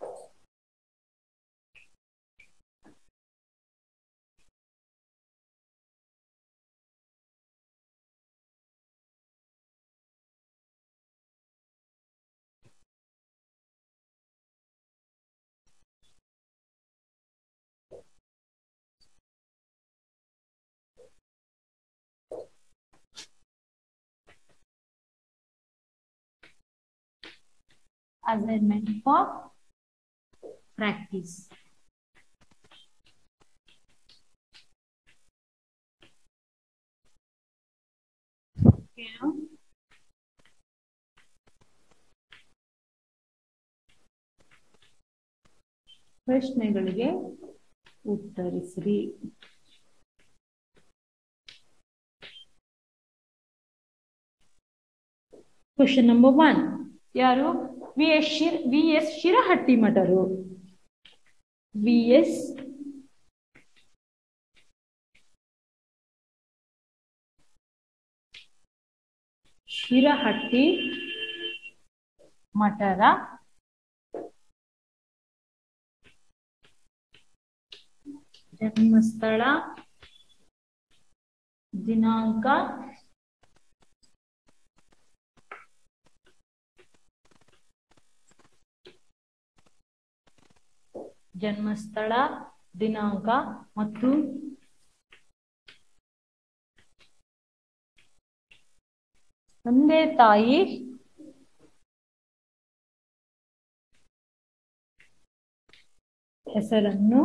Speaker 1: assignment for practice. Okay. ಪ್ರಶ್ನೆಗಳಿಗೆ ಉತ್ತರಿಸಿರಿ ಕ್ವಶನ್ ನಂಬರ್ ಒನ್ ಯಾರು ವಿ ಎಸ್ ಶಿರ್ ವಿ ಎಸ್ ಶಿರಹಟ್ಟಿ ಮಠರು ವಿ ಎಸ್ ಶಿರಹಟ್ಟಿ ಮಠರ ಜನ್ಮಸ್ಥಳ ದಿನಾಂಕ ಜನ್ಮಸ್ಥಳ ದಿನಾಂಕ ಮತ್ತು ತಂದೆ ತಾಯಿ ಹೆಸರನ್ನು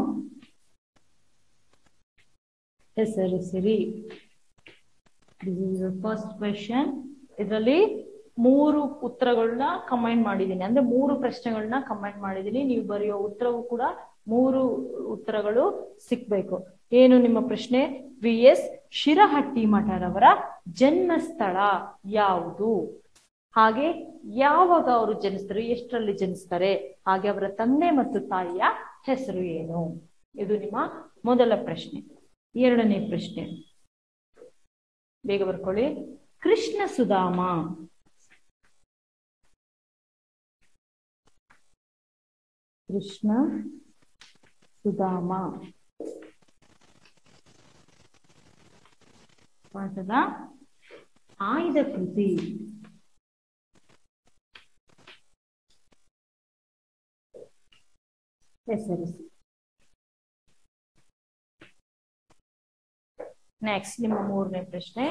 Speaker 1: ಹೆಸರಿಸಿರಿ ದಿಸ್ ಇಸ್ ಫಸ್ಟ್ ಕ್ವೆಶನ್ ಇದರಲ್ಲಿ ಮೂರು ಉತ್ತರಗಳನ್ನ ಕಂಬೈನ್ ಮಾಡಿದ್ದೀನಿ ಅಂದ್ರೆ ಮೂರು ಪ್ರಶ್ನೆಗಳನ್ನ ಕಂಬೈನ್ ಮಾಡಿದ್ದೀನಿ ನೀವು ಬರೆಯೋ ಉತ್ತರವು ಕೂಡ ಮೂರು ಉತ್ತರಗಳು ಸಿಕ್ಬೇಕು ಏನು ನಿಮ್ಮ ಪ್ರಶ್ನೆ ವಿ ಎಸ್ ಶಿರಹಟ್ಟಿ ಮಠರವರ ಜನ್ಮಸ್ಥಳ ಯಾವುದು ಹಾಗೆ ಯಾವಾಗ ಅವರು ಜನಿಸ್ತಾರೆ ಎಷ್ಟರಲ್ಲಿ ಜನಿಸ್ತಾರೆ ಹಾಗೆ ಅವರ ತಂದೆ ಮತ್ತು ತಾಯಿಯ ಹೆಸರು ಏನು ಇದು ನಿಮ್ಮ ಮೊದಲ ಪ್ರಶ್ನೆ ಎರಡನೇ ಪ್ರಶ್ನೆ ಬೇಗ ಬರ್ಕೊಳ್ಳಿ ಕೃಷ್ಣ ಸುಧಾಮ ಕೃಷ್ಣ ಸುಧಾಮ ಪಾಠದ ಆಯ್ದ ಕೃತಿ ಹೆಸರಿಸಿ ನೆಕ್ಸ್ಟ್ ನಿಮ್ಮ ಮೂರನೇ ಪ್ರಶ್ನೆ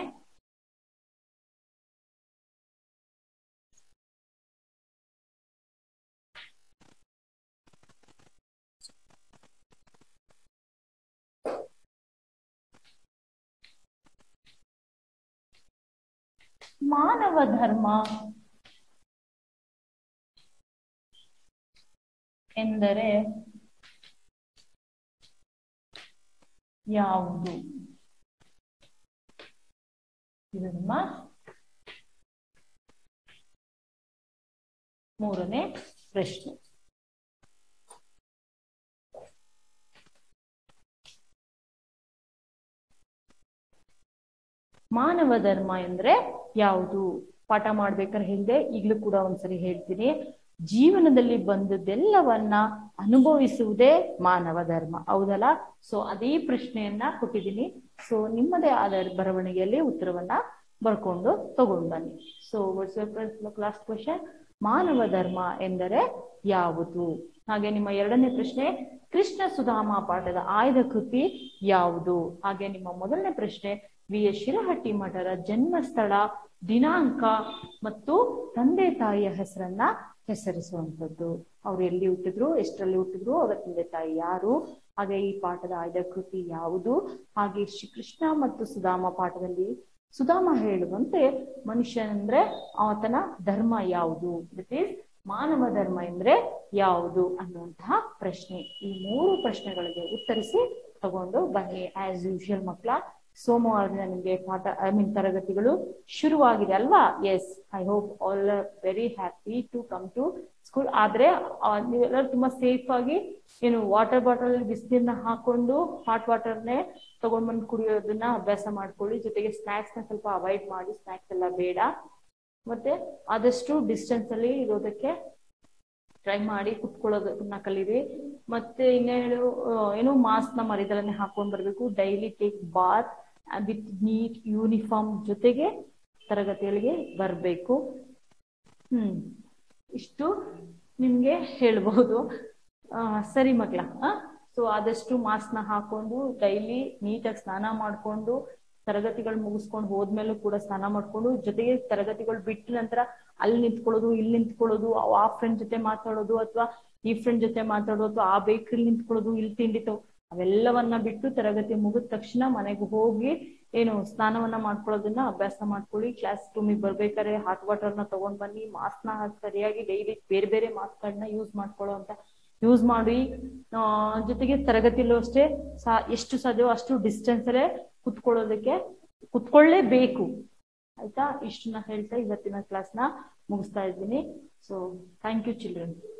Speaker 1: ಮಾನವ ಧರ್ಮ ಎಂದರೆ ಯಾವುದು ಇದು ನಿಮ್ಮ ಮೂರನೇ ಪ್ರಶ್ನೆ ಮಾನವ ಧರ್ಮ ಎಂದ್ರೆ ಯಾವುದು ಪಾಠ ಮಾಡ್ಬೇಕಾದ್ರೆ ಹೇಳಿದೆ ಈಗಲೂ ಕೂಡ ಒಂದ್ಸರಿ ಹೇಳ್ತೀನಿ ಜೀವನದಲ್ಲಿ ಬಂದದ್ದೆಲ್ಲವನ್ನ ಅನುಭವಿಸುವುದೇ ಮಾನವ ಧರ್ಮ ಹೌದಲ್ಲ ಸೊ ಅದೇ ಪ್ರಶ್ನೆಯನ್ನ ಕೊಟ್ಟಿದ್ದೀನಿ ಸೊ ನಿಮ್ಮದೇ ಆದ ಬರವಣಿಗೆಯಲ್ಲಿ ಉತ್ತರವನ್ನ ಬರ್ಕೊಂಡು ತಗೊಂಡು ಬನ್ನಿ ಸೊ ಕ್ಲಾಸ್ ಕ್ವಶನ್ ಮಾನವ ಧರ್ಮ ಎಂದರೆ ಯಾವುದು ಹಾಗೆ ನಿಮ್ಮ ಎರಡನೇ ಪ್ರಶ್ನೆ ಕೃಷ್ಣ ಸುಧಾಮ ಪಾಠದ ಆಯ್ದ ಕೃತಿ ಯಾವುದು ಹಾಗೆ ನಿಮ್ಮ ಮೊದಲನೇ ಪ್ರಶ್ನೆ ವಿ ಎಸ್ ಶಿರಹಟ್ಟಿ ಮಠರ ಜನ್ಮಸ್ಥಳ ದಿನಾಂಕ ಮತ್ತು ತಂದೆ ತಾಯಿಯ ಹೆಸರನ್ನ ಹೆಸರಿಸುವಂಥದ್ದು ಅವ್ರು ಎಲ್ಲಿ ಹುಟ್ಟಿದ್ರು ಎಷ್ಟರಲ್ಲಿ ಹುಟ್ಟಿದ್ರು ಅವರ ತಂದೆ ತಾಯಿ ಯಾರು ಹಾಗೆ ಈ ಪಾಠದ ಆಯ್ದ ಕೃತಿ ಯಾವುದು ಹಾಗೆ ಶ್ರೀ ಕೃಷ್ಣ ಮತ್ತು ಸುಧಾಮ ಪಾಠದಲ್ಲಿ ಸುಧಾಮ ಹೇಳುವಂತೆ ಮನುಷ್ಯ ಅಂದ್ರೆ ಆತನ ಧರ್ಮ ಯಾವುದು ದಟ್ ಈಸ್ ಮಾನವ ಧರ್ಮ ಅಂದ್ರೆ ಯಾವುದು ಅನ್ನುವಂತಹ ಪ್ರಶ್ನೆ ಈ ಮೂರು ಪ್ರಶ್ನೆಗಳಿಗೆ ಉತ್ತರಿಸಿ ತಗೊಂಡು ಬನ್ನಿ ಆಸ್ ಯೂಶುವಲ್ ಮಕ್ಕಳ ಸೋಮವಾರದಿಂದ ನಿಮಗೆ ಪಾಠ ಐ ಮೀನ್ ತರಗತಿಗಳು ಶುರುವಾಗಿದೆ ಅಲ್ವಾ yes I hope all very happy to come to school ಆದ್ರೆ ನೀವೆಲ್ಲರೂ ತುಂಬಾ ಸೇಫ್ ಆಗಿ ಏನು ವಾಟರ್ ಬಾಟಲ್ ಬಿಸಿನೀರ್ನ ಹಾಕೊಂಡು ಹಾಟ್ ವಾಟರ್ನೇ ತಗೊಂಡ್ ಬಂದು ಕುಡಿಯೋದನ್ನ ಅಭ್ಯಾಸ ಮಾಡ್ಕೊಳ್ಳಿ ಜೊತೆಗೆ ಸ್ನಾಕ್ಸ್ ನ ಸ್ವಲ್ಪ ಅವಾಯ್ಡ್ ಮಾಡಿ ಸ್ನಾಕ್ಸ್ ಎಲ್ಲ ಬೇಡ ಮತ್ತೆ ಆದಷ್ಟು ಡಿಸ್ಟೆನ್ಸ್ ಅಲ್ಲಿ ಇರೋದಕ್ಕೆ ಟ್ರೈ ಮಾಡಿ ಕುತ್ಕೊಳ್ಳೋದನ್ನ ಕಲೀರಿ ಮತ್ತೆ ಇನ್ನೇನು ಏನು ಮಾಸ್ಕ್ ನ ಮರಿದಲನೆ ಹಾಕೊಂಡ್ ಬರ್ಬೇಕು daily take bath with neat uniform ಜೊತೆಗೆ ತರಗತಿಗಳಿಗೆ ಬರ್ಬೇಕು ಹ್ಮ್ ಇಷ್ಟು ನಿಮ್ಗೆ ಹೇಳ್ಬಹುದು ಆ ಸರಿ ಮಗ್ಲ ಸೊ ಆದಷ್ಟು ಮಾಸ್ಕ್ ನ ಹಾಕೊಂಡು ಡೈಲಿ ನೀಟಾಗಿ ಸ್ನಾನ ಮಾಡ್ಕೊಂಡು ತರಗತಿಗಳು ಮುಗಿಸ್ಕೊಂಡು ಹೋದ್ಮೇಲೂ ಕೂಡ ಸ್ನಾನ ಮಾಡ್ಕೊಂಡು ಜೊತೆಗೆ ತರಗತಿಗಳು ಬಿಟ್ಟ ನಂತರ ಅಲ್ಲಿ ನಿಂತ್ಕೊಳ್ಳೋದು ಇಲ್ಲಿ ನಿಂತ್ಕೊಳ್ಳೋದು ಆ ಫ್ರೆಂಡ್ ಜೊತೆ ಮಾತಾಡೋದು ಅಥವಾ ಈ ಫ್ರೆಂಡ್ ಜೊತೆ ಮಾತಾಡೋದು ಅಥವಾ ಆ ಬೇಕ್ರಿ ನಿಂತ್ಕೊಳ್ಳೋದು ಇಲ್ಲಿ ತಿಂಡಿ ತಗೋ ಅವೆಲ್ಲವನ್ನ ಬಿಟ್ಟು ತರಗತಿ ಮುಗಿದ ತಕ್ಷಣ ಮನೆಗೆ ಹೋಗಿ ಏನು ಸ್ನಾನವನ್ನ ಮಾಡ್ಕೊಳ್ಳೋದನ್ನ ಅಭ್ಯಾಸ ಮಾಡ್ಕೊಳ್ಳಿ ಕ್ಲಾಸ್ ರೂಮಿಗೆ ಬರ್ಬೇಕಾದ್ರೆ ಹಾಟ್ ವಾಟರ್ ನ ತಗೊಂಡ್ ಬನ್ನಿ ಮಾಸ್ಕ್ ನ ಸರಿಯಾಗಿ ಡೈಲಿ ಬೇರೆ ಬೇರೆ ಮಾಸ್ಕ್ ಗಳನ್ನ ಯೂಸ್ ಮಾಡ್ಕೊಳ್ಳೋ ಅಂತ ಯೂಸ್ ಮಾಡಿ ಆ ಜೊತೆಗೆ ತರಗತಿಲೂ ಅಷ್ಟೇ ಸಾ ಎಷ್ಟು ಸಾಧ್ಯವೋ ಅಷ್ಟು ಡಿಸ್ಟೆನ್ಸ್ ಅಲ್ಲೇ ಕುತ್ಕೊಳ್ಳೋದಕ್ಕೆ ಕುತ್ಕೊಳ್ಳೇಬೇಕು ಆಯ್ತಾ ಇಷ್ಟನ್ನ ಹೇಳ್ತಾ ಇವತ್ತಿನ ಕ್ಲಾಸ್ನ ಮುಗಿಸ್ತಾ ಇದ್ದೀನಿ ಸೊ ಥ್ಯಾಂಕ್ ಯು ಚಿಲ್ಡ್ರನ್